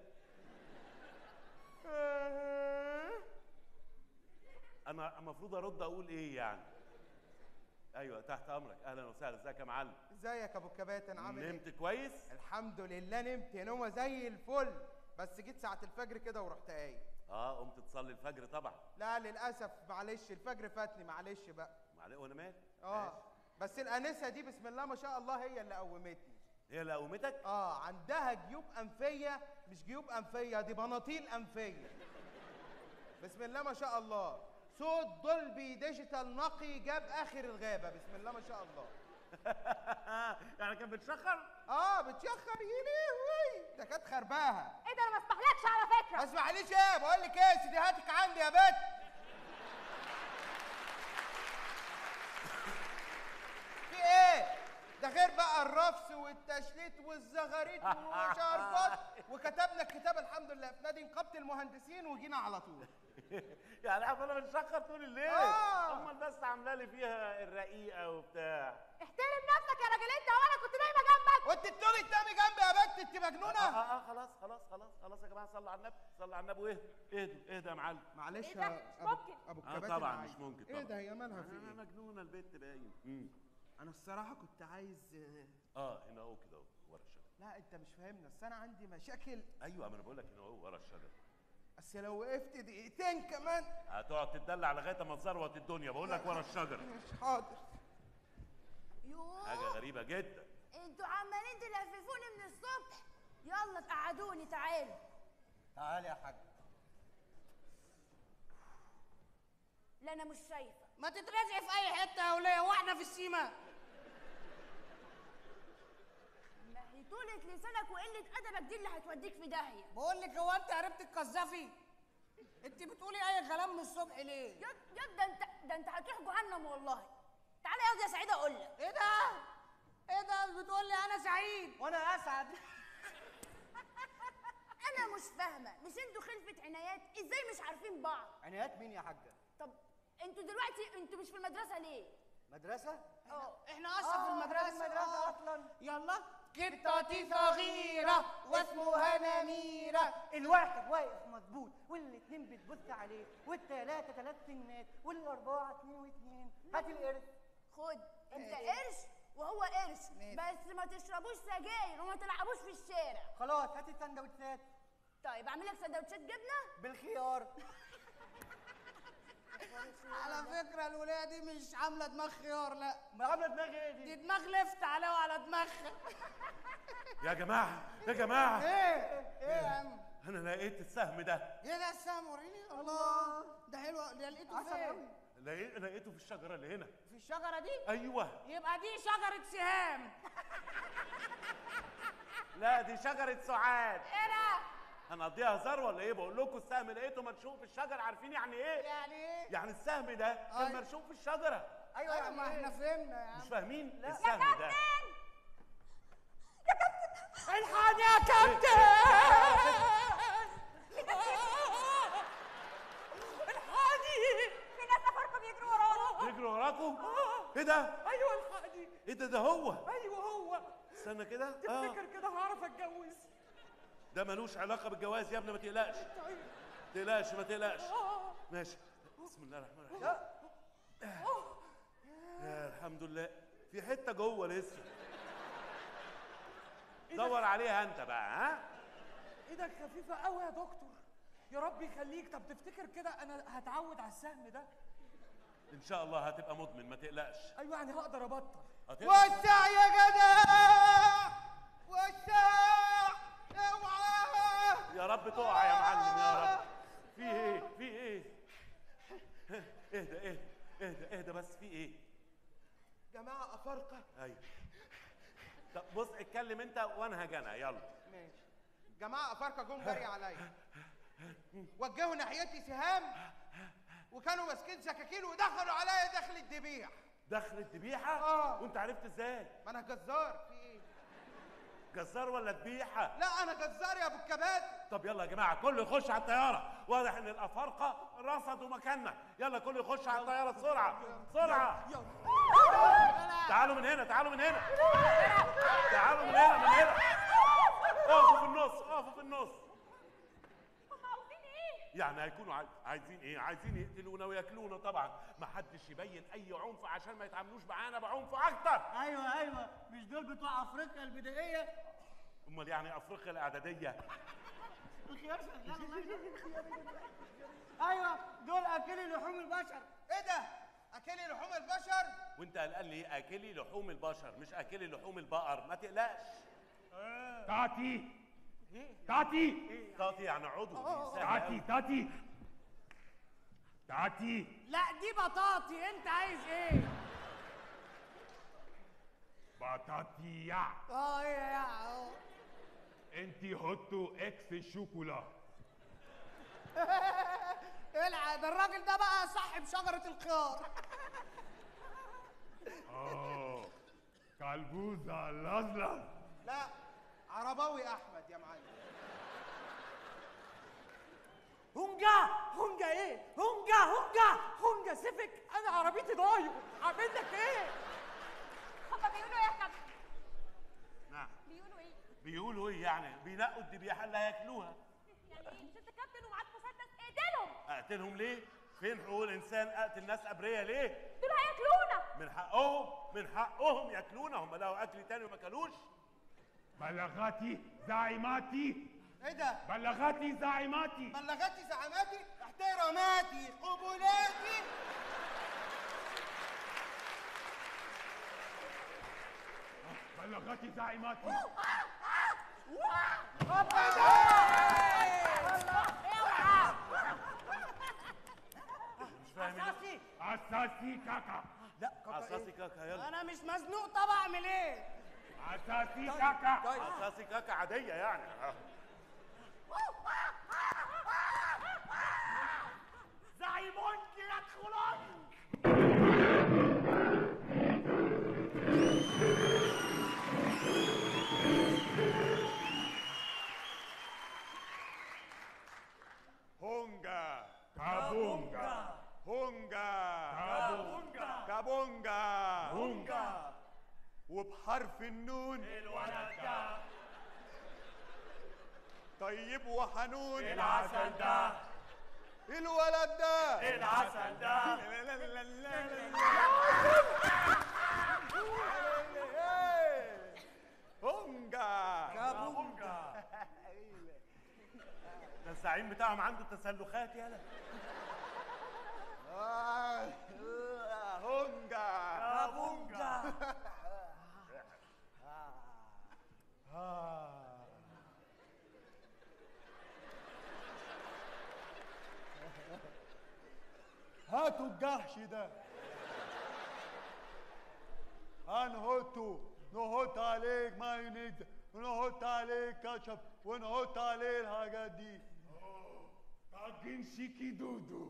أنا المفروض أرد أقول إيه يعني؟ أيوه تحت أمرك، أهلا وسهلا، ازيك يا معلم؟ ازيك يا ابو الكباتن عامل ايه نمت كويس؟ الحمد لله نمت نومه زي الفل بس جيت ساعه الفجر كده ورحت قايم اه قمت تصلي الفجر طبعا. لا للاسف معلش الفجر فاتني معلش بقى معلش وانا مالي؟ اه بس الانسه دي بسم الله ما شاء الله هي اللي قومتني هي اللي قومتك؟ اه عندها جيوب انفيه مش جيوب انفيه دي بناطيل انفيه بسم الله ما شاء الله صوت دولبي ديجيتال نقي جاب اخر الغابه بسم الله ما شاء الله يعني كان بتشخر؟ اه بتشخر يا لهوي ده كانت خرباها ايه ده انا ما اسمحلكش على فكره ما اسمعليش ايه بقول لك ايه سيديهاتك عندي يا بت في ايه ده غير بقى الرفس والتشليت والزغاريت وشربات وكتبنا الكتاب الحمد لله في نادي نقابه المهندسين وجينا على طول يعني عماله بتشخر طول الليل آه. امال بس عامله لي فيها الرقيقه وبتاع احترم نفسك يا راجل انت وانا كنت نايمه جنبك وانت بتقولي تنامي جنبي يا بت انت اه مجنونه اه, آه خلاص خلاص خلاص خلاص يا جماعه صلوا على النبي صلوا على النبي واهدوا اهدوا اهدوا يا معلم معلش إيه ده؟ يا مش ابو ممكن. ابو اه الكباتن طبعا عايز. مش ممكن ايه طبعا ده هي مالها في انا ايه مجنونه البت باين مم. انا الصراحه كنت عايز اه هنا اهو كده اهو ورا الشجره لا انت مش فاهمنا بس انا عندي مشاكل ايوه ما انا بقول لك هنا اهو ورا الشجره بس لو وقفت دقيقتين كمان هتقعد تدلع لغايه ما تزروت الدنيا بقول لك ورا الشجره مش حاضر يوه حاجه غريبه جدا انتوا عمالين تلففوني من الصبح يلا تقعدوني تعالوا تعالى يا حاج لا انا مش شايفه ما تترزع في اي حته يا وليه واحنا في السيما ما هي طولة لسانك وقلة أدبك دي اللي هتوديك في داهية بقول لك هو انت عرفت تقذفي انت بتقولي اي كلام من الصبح ليه يد يد ده انت ده انت هتروح جهنم والله تعالى يا يا سعيد اقول لك ايه ده ايه ده بتقول لي انا سعيد وانا اسعد انا مش فاهمه مش انتوا خلفه عنايات ازاي مش عارفين بعض عنايات مين يا حاجه طب انتوا دلوقتي انتوا مش في المدرسه ليه مدرسه اه احنا اصلا في آه، المدرسه المدرسة آه. أصلاً. يلا قطتي صغيرة واسمها نميرة الواحد واقف مظبوط والاتنين بتبص عليه والتلاتة تلات سنات والأربعة اتنين واتنين هات القرد خد انت قرش وهو قرش بس ما تشربوش سجاير وما تلعبوش في الشارع خلاص هات السندوتشات طيب اعمل لك سندوتشات جبنه بالخيار على فكرة الولاية دي مش عاملة دماغ خيار لا ما عامله دماغي ايه دي دي؟ دماغ لفت عليها وعلى دماغها يا جماعه يا جماعه ايه ايه يا عم انا لقيت السهم ده ايه ده السهم وريني الله ده حلو ده لقيته عسل فين أوي. لقيت- لقيته في الشجره اللي هنا في الشجرة دي ايوه يبقى دي شجرة سهام لا دي شجره سعاد ايه ده هنقضيها هزار ولا ايه بقول لكم السهم لقيته مرشوق في الشجره عارفين يعني ايه يعني ايه يعني السهم ده كان أيوة. مرشوق في الشجره ايوه ايوه يعني ما احنا إيه؟ فهمنا يا عم مش فاهمين السهم ده الحقني يا كابتن الحقني في ناس افارقه بيجروا ورانا يجروا وراكم ايه ده ايوه الحقني ايه ده ده هو ايوه هو استنى كده اه تفتكر كده هعرف اتجوز ده ملوش علاقه بالجواز يا ابني ما تقلقش طيب ما تقلقش ما تقلقش اه ماشي بسم الله الرحمن الرحيم يا الحمد لله في حته جوه لسه دور عليها انت بقى ها ايدك خفيفه قوي يا دكتور يا رب يخليك طب تفتكر كده انا هتعود على السهم ده ان شاء الله هتبقى مدمن ما تقلقش ايوه يعني هقدر ابطل هتقدر وسع يا جدع وسع اوعى يا رب تقع يا معلم يا رب في ايه في بس في ايه جماعه افارقه ايوه طب بص اتكلم انت وانا هاجي انا يلا ماشي جماعه افارقه جم جري عليا وجهوا ناحيتي سهام وكانوا ماسكين سكاكين ودخلوا عليا داخل الذبيح دخل الذبيحه آه. وانت عرفت ازاي ما انا جزار في ايه جزار ولا ذبيحه لا انا جزار يا ابو الكباتن طب يلا يا جماعه كله يخش على الطياره واضح ان الافارقه رصدوا مكاننا يلا كله يخش على الطياره بسرعه بسرعه تعالوا من هنا تعالوا من هنا تعالوا من هنا من هنا اقفوا في النص اقفوا في النص هم عاوزين ايه يعني هيكونوا عاي- عايزين ايه عايزين يقتلونا وياكلونا طبعا ما حدش يبين اي عنف عشان ما يتعاملوش معانا بعنف اكتر ايوه ايوه مش دول بتوع افريقيا البدائيه امال يعني افريقيا الاعداديه الخيار شغال الله يجزاك. ايوه دول اكلي لحوم البشر ايه ده اكلي لحوم البشر وانت قلقان ليه اكلي لحوم البشر مش اكلي لحوم البقر ما تقلقش تاتي تاتي تاتي يعني عضو دي سهلة تاتي أوي. تاتي تاتي لا دي بطاطي انت عايز ايه بطاطي يا اه ايه يا اه انت هوتو اكس شوكولا العب الراجل ده بقى صاحب شجره الخيار اه كلبوزة لازلز لا عرباوي احمد يا معلم هونجا هونجا ايه هونجا هونجا هونجا سيفك انا عربيتي ضايع اعمل لك ايه هم بيقولوا ايه يا كابتن نعم بيقولوا ايه بيقولوا ايه يعني بينقوا الذبيحه اللي هياكلوها يعني ايه مش انت كابتن ومعاك مسدس اقتلهم اقتلهم ليه فين حقوق الانسان اقتل ناس ابرياء ليه دول هياكلونا من حقهم من حقهم ياكلونا هم لقوا اكل تاني وما كلوش بلغاتي زعيماتي ايه ده بلغاتي زعيماتي بلغاتي زعاماتي احتراماتي قبولاتي بلغاتي زعيماتي مش فاهم إيه؟ اساسي كاكا اساسي كاكا يلا انا مش مزنوق طب اعمل ايه اساسي كاكا اساسي كاكا عاديه يعني آه. زعيمونكي يدخلون هونجا كابونجا هونجا كابونجا كابونجا هونجا وبحرف النون الولد ده طيب وحنون العسل ده الولد ده العسل ده لا لا لا لا لا هونجا كابونجا ده الزعيم بتاعهم عنده تسلخات يالا آه، آه، هونجا كابونجا هاتوا الجحش ده هنحطه نحط عليه مايونيز ونحط عليه كاتشب ونحط عليه الحاجات دي طاجن شيكي دودو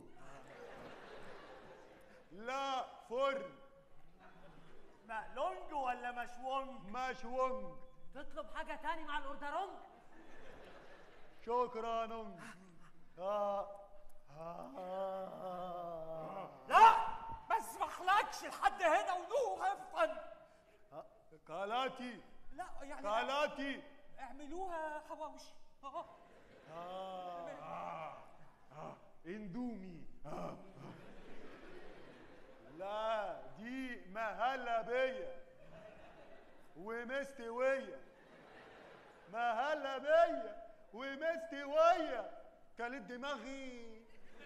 لا فرن مقلونج ولا مشوونج مشوونج تطلب حاجه تاني مع الاوردرونج شكرا نونج آه. آه. لا ما اسمحلكش لحد هنا ونوه افطن كالاتي لا يعني كالاتي اعملوها حواوشي اه آه. آه. اندومي آه. لا دي مهلبية ومستوية مهلبية ومستوية كانت دماغي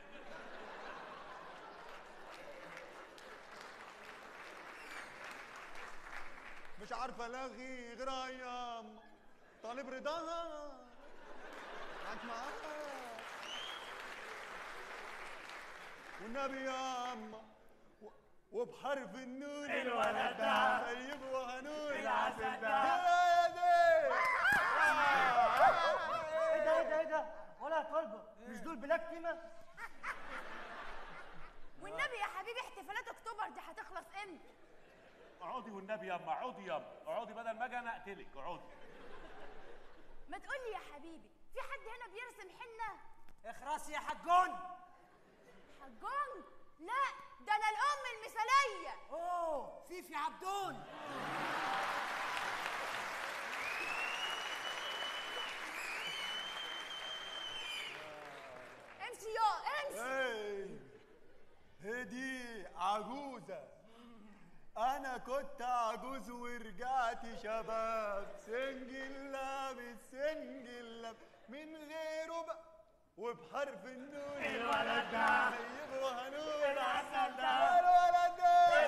مش عارفة الاغي غير ايام طالب رضاها معاك معاها والنبي يا أما و- وبحرف النون الولد ده. طيب وهنون العسل ده. يا دي ايه ده ايه ده ايه ده ولا يا طلبه مش دول بلاك تيما والنبي يا حبيبي احتفالات اكتوبر دي هتخلص امتى اقعدي والنبي ياما اقعدي ياما اقعدي بدل ما اجي انا اقتلك اقعدي ما تقولي يا حبيبي في حد هنا بيرسم حنه اخرس يا حجون حجون لا ده انا الام المثاليه اوه فيفي عبدون امشي يا امشي ايه هدي عجوزة أنا كنت عجوز ورجعت شباب سنجل لابس سنجل لابس من غيره بقى وبحرف النون الولد ده. طيب وهنون العسل ده. الولد ده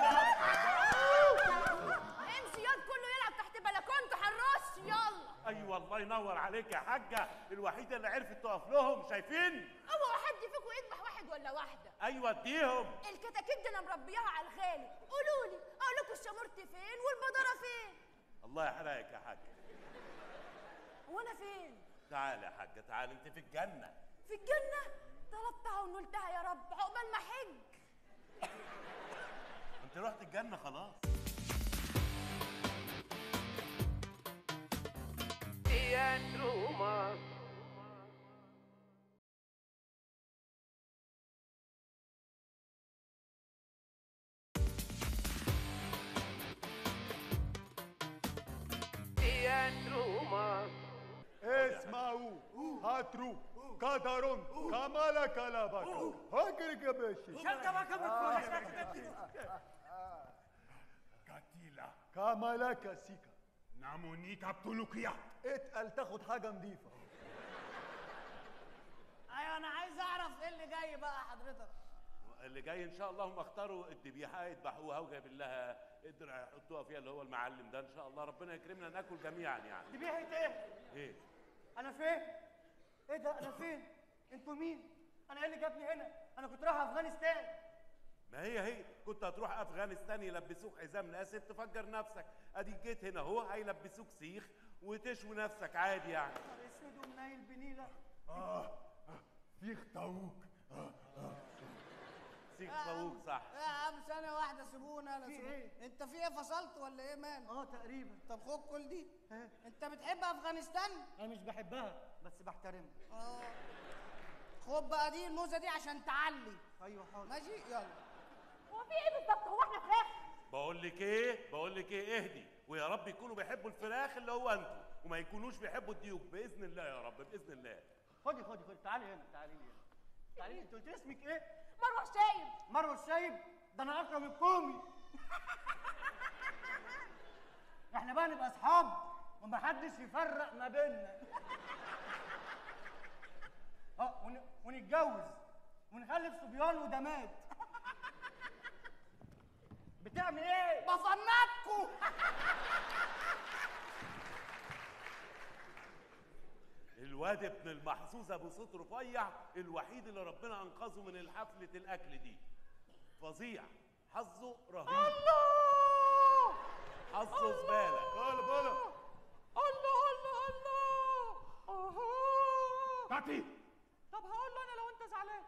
امشي ياض كله يلعب تحت بلكونته حراش يلا ايوه الله ينور عليك يا حاجه الوحيده اللي عرفت تقف لهم شايفين اوعوا حد فيكم يذبح واحد ولا واحده ايوه اديهم الكتاكيت دي انا مربياها على الغالي قولوا لي اقول لكم الشمورت فين والبدره فين الله يحرقك يا حاجه وانا فين تعالى يا حاجه تعالى انت في الجنه في الجنه طلبتها ونلتها يا رب عقبال ما حج انت رحت الجنه خلاص اسمعوا هاترو قدر كمال كلابك هاكرك يا باشا شنطة بقى كاتيلا كمالك سيكا نامونيكا بتولوكيا اتقل تاخد حاجة نظيفة ايوه انا عايز اعرف ايه اللي جاي بقى حضرتك اللي جاي ان شاء الله هم اختاروا الذبيحه يذبحوها وجايب لها قدر يحطوها فيها اللي هو المعلم ده ان شاء الله ربنا يكرمنا ناكل جميعا يعني ذبيحة ايه؟ ايه انا فين؟ ايه ده انا فين؟ انتوا مين؟ انا ايه اللي جابني هنا؟ انا كنت رايح افغانستان ما هي هي كنت هتروح افغانستان يلبسوك حزام الاسد تفجر نفسك اديك جيت هنا هو هيلبسوك سيخ وتشوي نفسك عادي يعني نهار اسود ومنيل بنيله اه فيخ طاووق سيخ طاووق صح يا عم ثانية واحدة سيبونا انا في سيبونا. إيه؟ انت في ايه فصلت ولا ايه مان؟ اه تقريبا طب خد كل دي ها؟ انت بتحب افغانستان؟ انا مش بحبها بس بحترمها اه خد بقى دي الموزة دي عشان تعلي ايوه حاضر ماشي يلا هو في ايه بالظبط هو احنا فراخ بقول لك ايه بقول لك ايه اهدي ويا رب يكونوا بيحبوا الفراخ اللي هو انتوا وما يكونوش بيحبوا الديوك باذن الله يا رب باذن الله خدي خدي خدي تعالي هنا تعالي هنا تعالي انت قلت لي اسمك ايه؟ مروه الشايب مروه السايب ده انا اكرم الكومي احنا بقى نبقى اصحاب ومحدش يفرق ما بيننا اه ون... ونتجوز ونخلف صبيان ودمات بتعمل ايه؟ بفنطكوا الواد ابن المحظوظ ابو صوت رفيع الوحيد اللي ربنا انقذه من الحفله الاكل دي فظيع حظه رهيب الله حظه زباله قال بلا الله الله الله اهو تاتي طب هقول له انا لو انت زعلان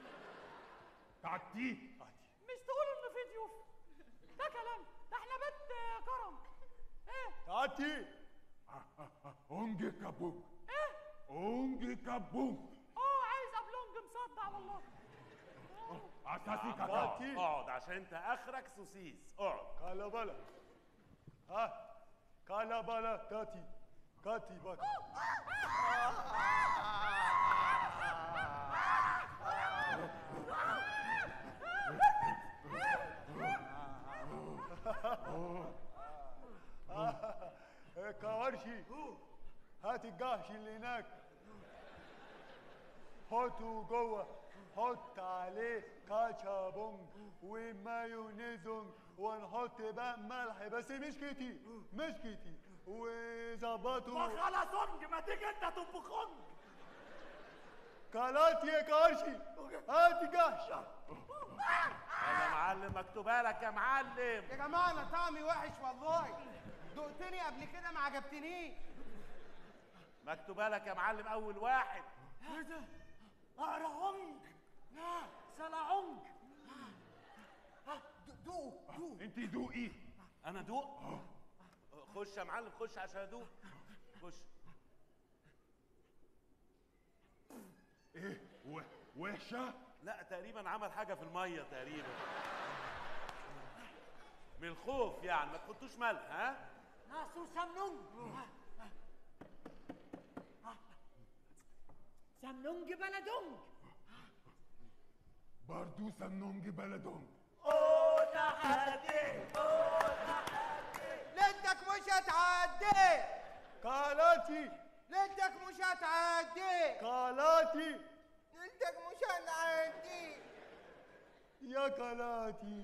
تاتي مش تقولوا انه في ضيوف ده كلام ده احنا بيت كرم ايه تاتي اونجي كابوك ايه اونجي كابوك اه عايز ابلونج مصدع والله اساسي كاتا اقعد اقعد عشان انت اخرك سوسيس اقعد قال بلا ها قال بلا تاتي كاتي بك كوارشي هات الجهش اللي هناك حطه جوه حط عليه كاتشابونج ومايونيزونج ونحط بقى ملح بس مش كتير مش كتير وظبطه خلاص ما تيجي انت تطبخون كالات يا كارشي هات جهش يا معلم مكتوبه لك يا معلم يا جماعه انا طعمي وحش والله دقتني قبل كده ما عجبتنيش مكتوبه لك يا معلم اول واحد ايه ده؟ اقرعونج سلعونج دوق دوق انت دوقي انا دوق خش يا معلم خش عشان ادوق خش ايه و- وحشه لا تقريبا عمل حاجه في الميه تقريبا من الخوف يعني ما تحطوش ملح ها ناسو سمنونج سمنونج بلدونج برضو سمنونج بلدهم ليلتك مش هتعدي قالاتي ليلتك مش هتعدي قالاتي ليلتك مش هتعدي يا قالاتي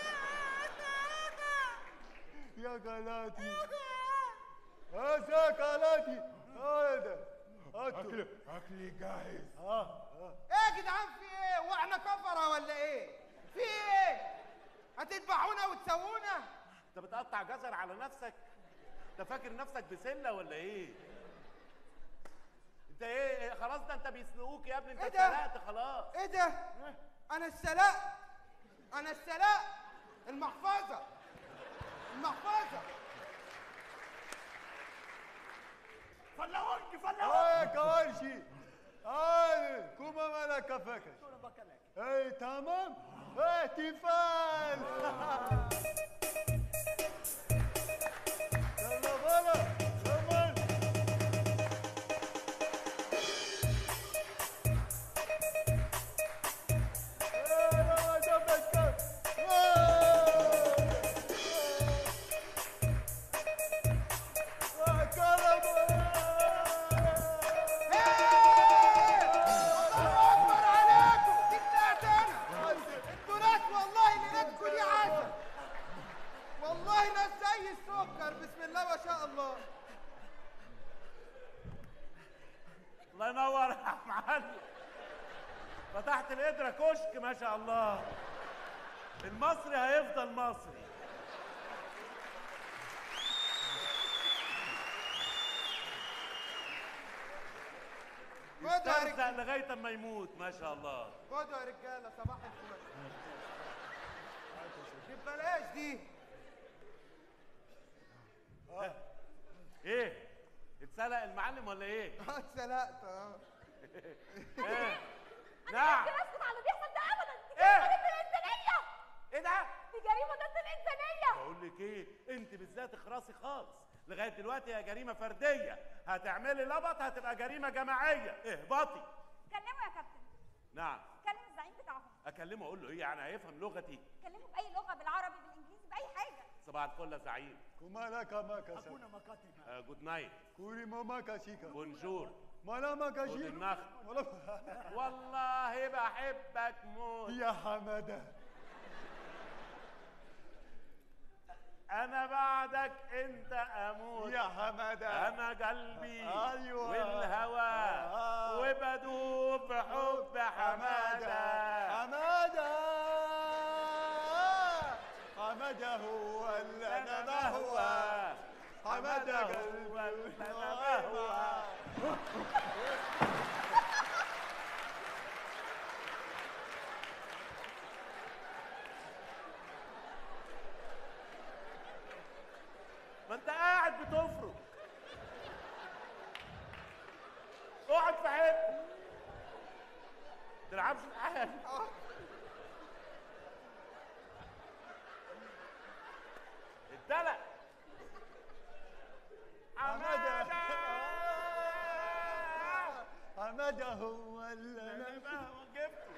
يا قالاتي هذا قالاتي هذا اكل اكلي جاهز اه ايه يا جدعان في ايه واحنا كفره ولا ايه في ايه هتذبحونا وتسوونا انت بتقطع جزر على نفسك انت فاكر نفسك بسله ولا ايه انت ايه إيه، خلاص ده انت بيسلقوك يا ابني انت إيه ده؟ اتسلقت خلاص ايه ده انا السلاق انا السلاق المحفظه المحفظه فلاونج اه فلاونج كوارشي اه كوما مالا كفاكش اي تمام احتفال يلا بلا كمان يلا دبك الله اكبر عليكم دي بتاعت انا التراث والله ليلتكم دي عسل والله ناس زي السكر بسم الله ما شاء الله الله ينور يا معلم فتحت القدرة كشك ما شاء الله المصري هيفضل مصري خدوا يا يسترزق رجاله لغاية اما يموت ما شاء الله خدوا يا رجاله صباح الفل دي ببلاش دي ايه اتسلق المعلم ولا ايه؟ اه اتسلقت اه ايه؟ انا نعم مش اسكت على اللي بيحصل ده ابدا دي إيه؟ جريمه ضد الانسانيه ايه ده؟ دي جريمه ضد الانسانيه بقول لك ايه انت بالذات اخرسي خالص لغايه دلوقتي هي جريمه فرديه هتعملي لبط هتبقى جريمه جماعيه اهبطي كلموا يا كابتن نعم كلم الزعيم بتاعهم اكلمه اقول له ايه يعني هيفهم لغتي كلموا باي لغه بالعربي بالانجليزي باي حاجه صباح الفل يا زعيم كمالا كماكا اكونا مكاتب آه جود نايت كوري ماما كاشيكا بونجور مالا ما جود كاشيكا النخل والله بحبك موت يا حماده انا بعدك انت اموت يا حماده انا قلبي أيوة. والهوى آه. وبدوب في حب حماده حماده حماده هو اللي انا بهوى حماده هو اللي انا بهوى ما انت قاعد بتفرق اقعد في حته تلعبش معايا الدلع حماده حماده حماده هو اللي انا انا بقى جبته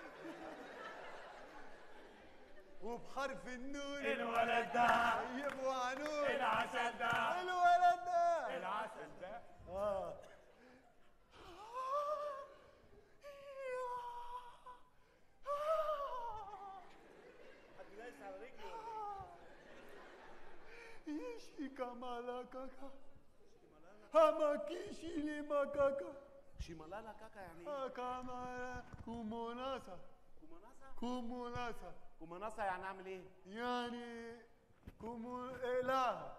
وبحرف النون الولد ده طيب وعنون العسل ده الولد ده العسل ده اه حد دايس على رجلي ولا ايه؟ Ishi kamalakaka. Hamakishi limakaka. شيمالالا كاكا يعني ايه؟ Akamala kumonasa. كوماناسا Kumonasa. كوماناسا يعني اعمل ايه يعني كومو إله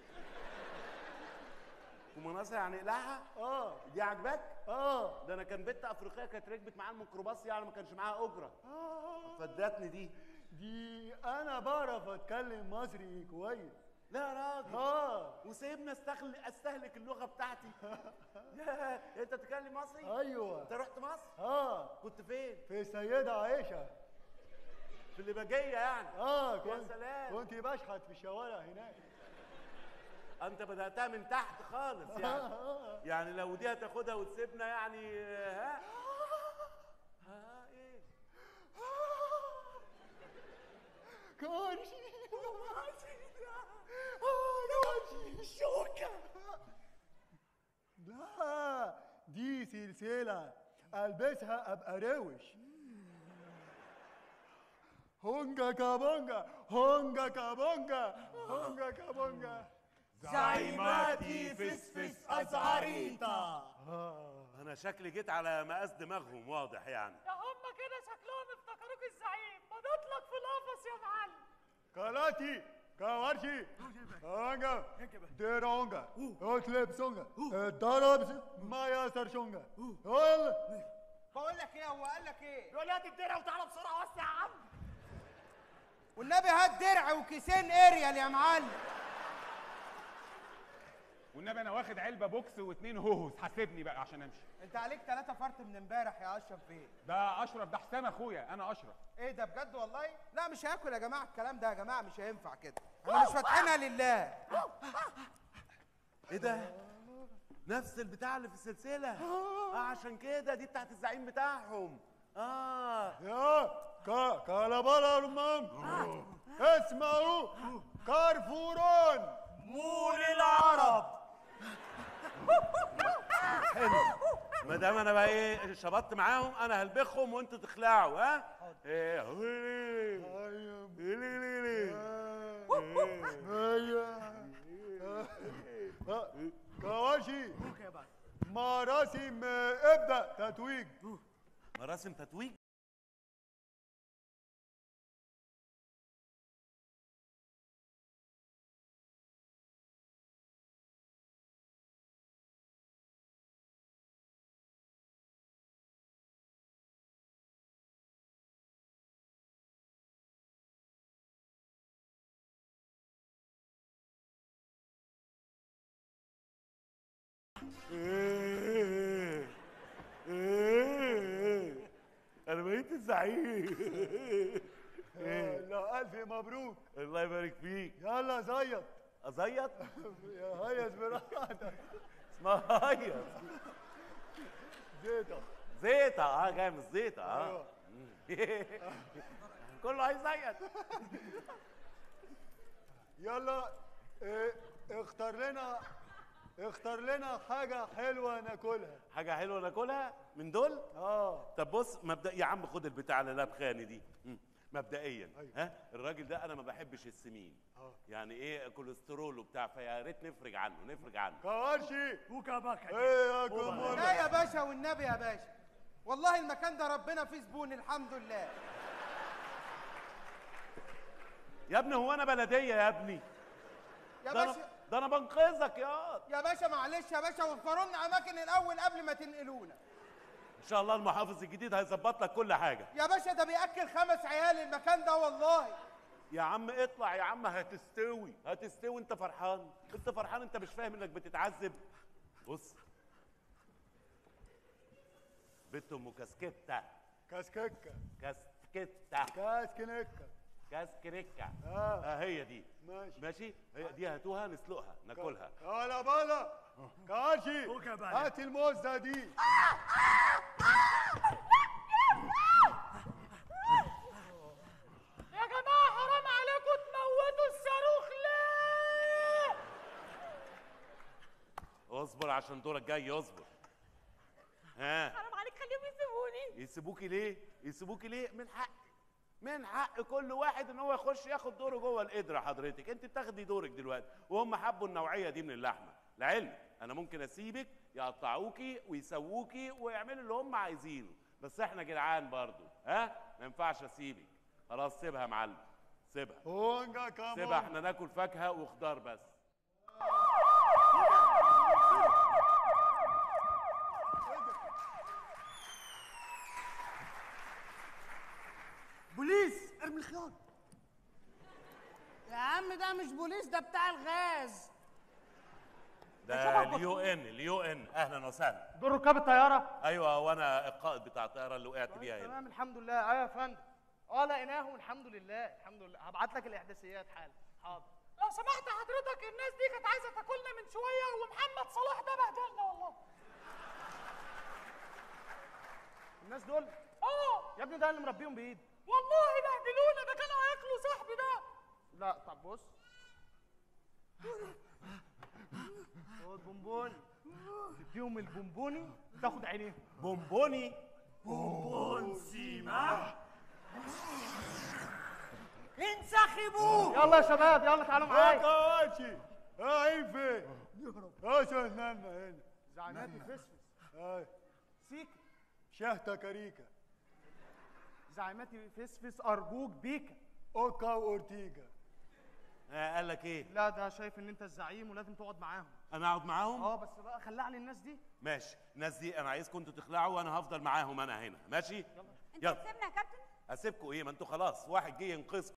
كوماناسا يعني اقلعها اه دي عجباك اه ده انا كان بنت افريقيه كانت ركبت معاها الميكروباص يعني ما كانش معاها اجره آه. فادتني دي دي انا بعرف اتكلم مصري كويس لا يا راجل اه وسيبنا استغل استهلك اللغه بتاعتي يا انت بتتكلم مصري ايوه انت رحت مصر اه كنت فين في السيدة عائشة في الليباجيه يعني اه يا كنت سلام. كنت بشحت في الشوارع هناك انت بداتها من تحت خالص يعني يعني لو دي هتاخدها وتسيبنا يعني ها ها ايه كرشي كرشي شوكة لا دي سلسلة البسها ابقى روش هونجا كابونجا هونجا كابونجا هونجا كابونجا زعيماتي فسفس أزعريطة انا شكلي جيت على مقاس دماغهم واضح يعني ده هم كده شكلهم افتكروك الزعيم مضيت لك في القفص يا معلم كالاتي كوارشي هونجا ديرونجا اوتليب سونجا ضرب ما ياسر شونجا يلا بقول لك ايه هو قال لك ايه يقول لي هات الدرع وتعالى بسرعه وسع يا عم والنبي هات درع وكيسين اريال يا معلم والنبي انا واخد علبه بوكس واتنين هوهوس حاسبني بقى عشان امشي انت عليك ثلاثة فرط من امبارح يا اشرف بيه ده اشرف ده حسام اخويا انا اشرف ايه ده بجد والله لا مش هاكل يا جماعه الكلام ده يا جماعه مش هينفع كده انا مش فاتحينها لله ايه ده نفس البتاع اللي في السلسله اه عشان كده دي بتاعت الزعيم بتاعهم اه يا كا كالابالا رمان اسمعوا كارفورون مول العرب حلو ما دام انا بقى ايه شبطت معاهم انا هلبخهم وانتوا تخلعوا ها ايه هوي. إيه لي لي لي. كواشي مراسم ابدا تتويج مراسم تتويج إيه. إيه. انا بقيت الزعيم لا الف مبروك الله يبارك فيك يلا زيط ازيط يا هيس براحتك اسمها هيص زيطة زيطة اه جاي من الزيطة اه أيوة. كله هيزيط يلا إيه، اختار لنا اختار لنا حاجة حلوة ناكلها حاجة حلوة ناكلها من دول؟ اه طب بص مبدأ يا عم خد البتاع اللي لابخاني دي مم. مبدئيا ها الراجل ده انا ما بحبش السمين آه. يعني ايه كوليسترول وبتاع فيا ريت نفرج عنه نفرج عنه كوارشي وكبكة ايه يا كمار لا يا باشا والنبي يا باشا والله المكان ده ربنا فيه زبون الحمد لله يا ابني هو انا بلدية يا ابني يا ده أنا- باشا ده انا بنقذك يا يا باشا معلش يا باشا وفروا لنا اماكن الاول قبل ما تنقلونا ان شاء الله المحافظ الجديد هيظبط لك كل حاجة يا باشا ده بياكل خمس عيال المكان ده والله يا عم اطلع يا عم هتستوي هتستوي انت فرحان انت فرحان انت مش فاهم انك بتتعذب بص بنت ام كاسكيتا كاسكيكا كاسكيتا كاسكنكا كاسكريكا آه. اه هي دي ماشي ماشي هي دي هاتوها نسلقها ناكلها يلا بلا كاشي وكبالة. هات الموزة دي يا جماعة حرام عليكم تموتوا الصاروخ ليه؟ اصبر عشان دورك جاي اصبر ها حرام عليك خليهم يسيبوني يسيبوكي ليه يسيبوكي ليه من حق من حق كل واحد ان هو يخش ياخد دوره جوه القدره حضرتك انت بتاخدي دورك دلوقتي وهم حبوا النوعيه دي من اللحمه لعلم انا ممكن اسيبك يقطعوكي ويسووكي ويعملوا اللي هم عايزينه بس احنا جدعان برضو ها ما ينفعش اسيبك خلاص سيبها يا معلم سيبها هونجا كمان سيبها احنا ناكل فاكهه وخضار بس بوليس ارمي الخيار يا عم ده مش بوليس ده بتاع الغاز ده اليو ان اليو ان اهلا وسهلا دور ركاب الطياره ايوه وانا القائد بتاع الطياره اللي وقعت بيها هنا تمام الحمد لله ايوه يا فندم اه لقيناهم الحمد لله الحمد لله هبعت لك الاحداثيات حالا حاضر لو سمحت حضرتك الناس دي كانت عايزه تاكلنا من شويه ومحمد صلاح ده بهدلنا والله الناس دول اه يا ابني ده اللي مربيهم بايد والله بهدلونا ده كانوا هياكلوا صاحبي ده لا طب بص هو البونبوني تديهم البونبوني تاخد عينيهم بونبوني بونبون سيما انسحبوا يلا يا شباب يلا تعالوا معايا كواتشي رايحين فين؟ عشان نانا هنا زعيماتي فسفس هاي سيك شهتة كاريكا زعيماتي فسفس ارجوك بيكا اوكا واورتيجا آه قال لك ايه لا ده شايف ان انت الزعيم ولازم تقعد معاهم انا اقعد معاهم اه بس بقى خلع لي الناس دي ماشي الناس دي انا عايزكم انتوا تخلعوا وانا هفضل معاهم انا هنا ماشي انت يلا هتسيبنا يا كابتن اسيبكم ايه ما انتوا خلاص واحد جه ينقذكم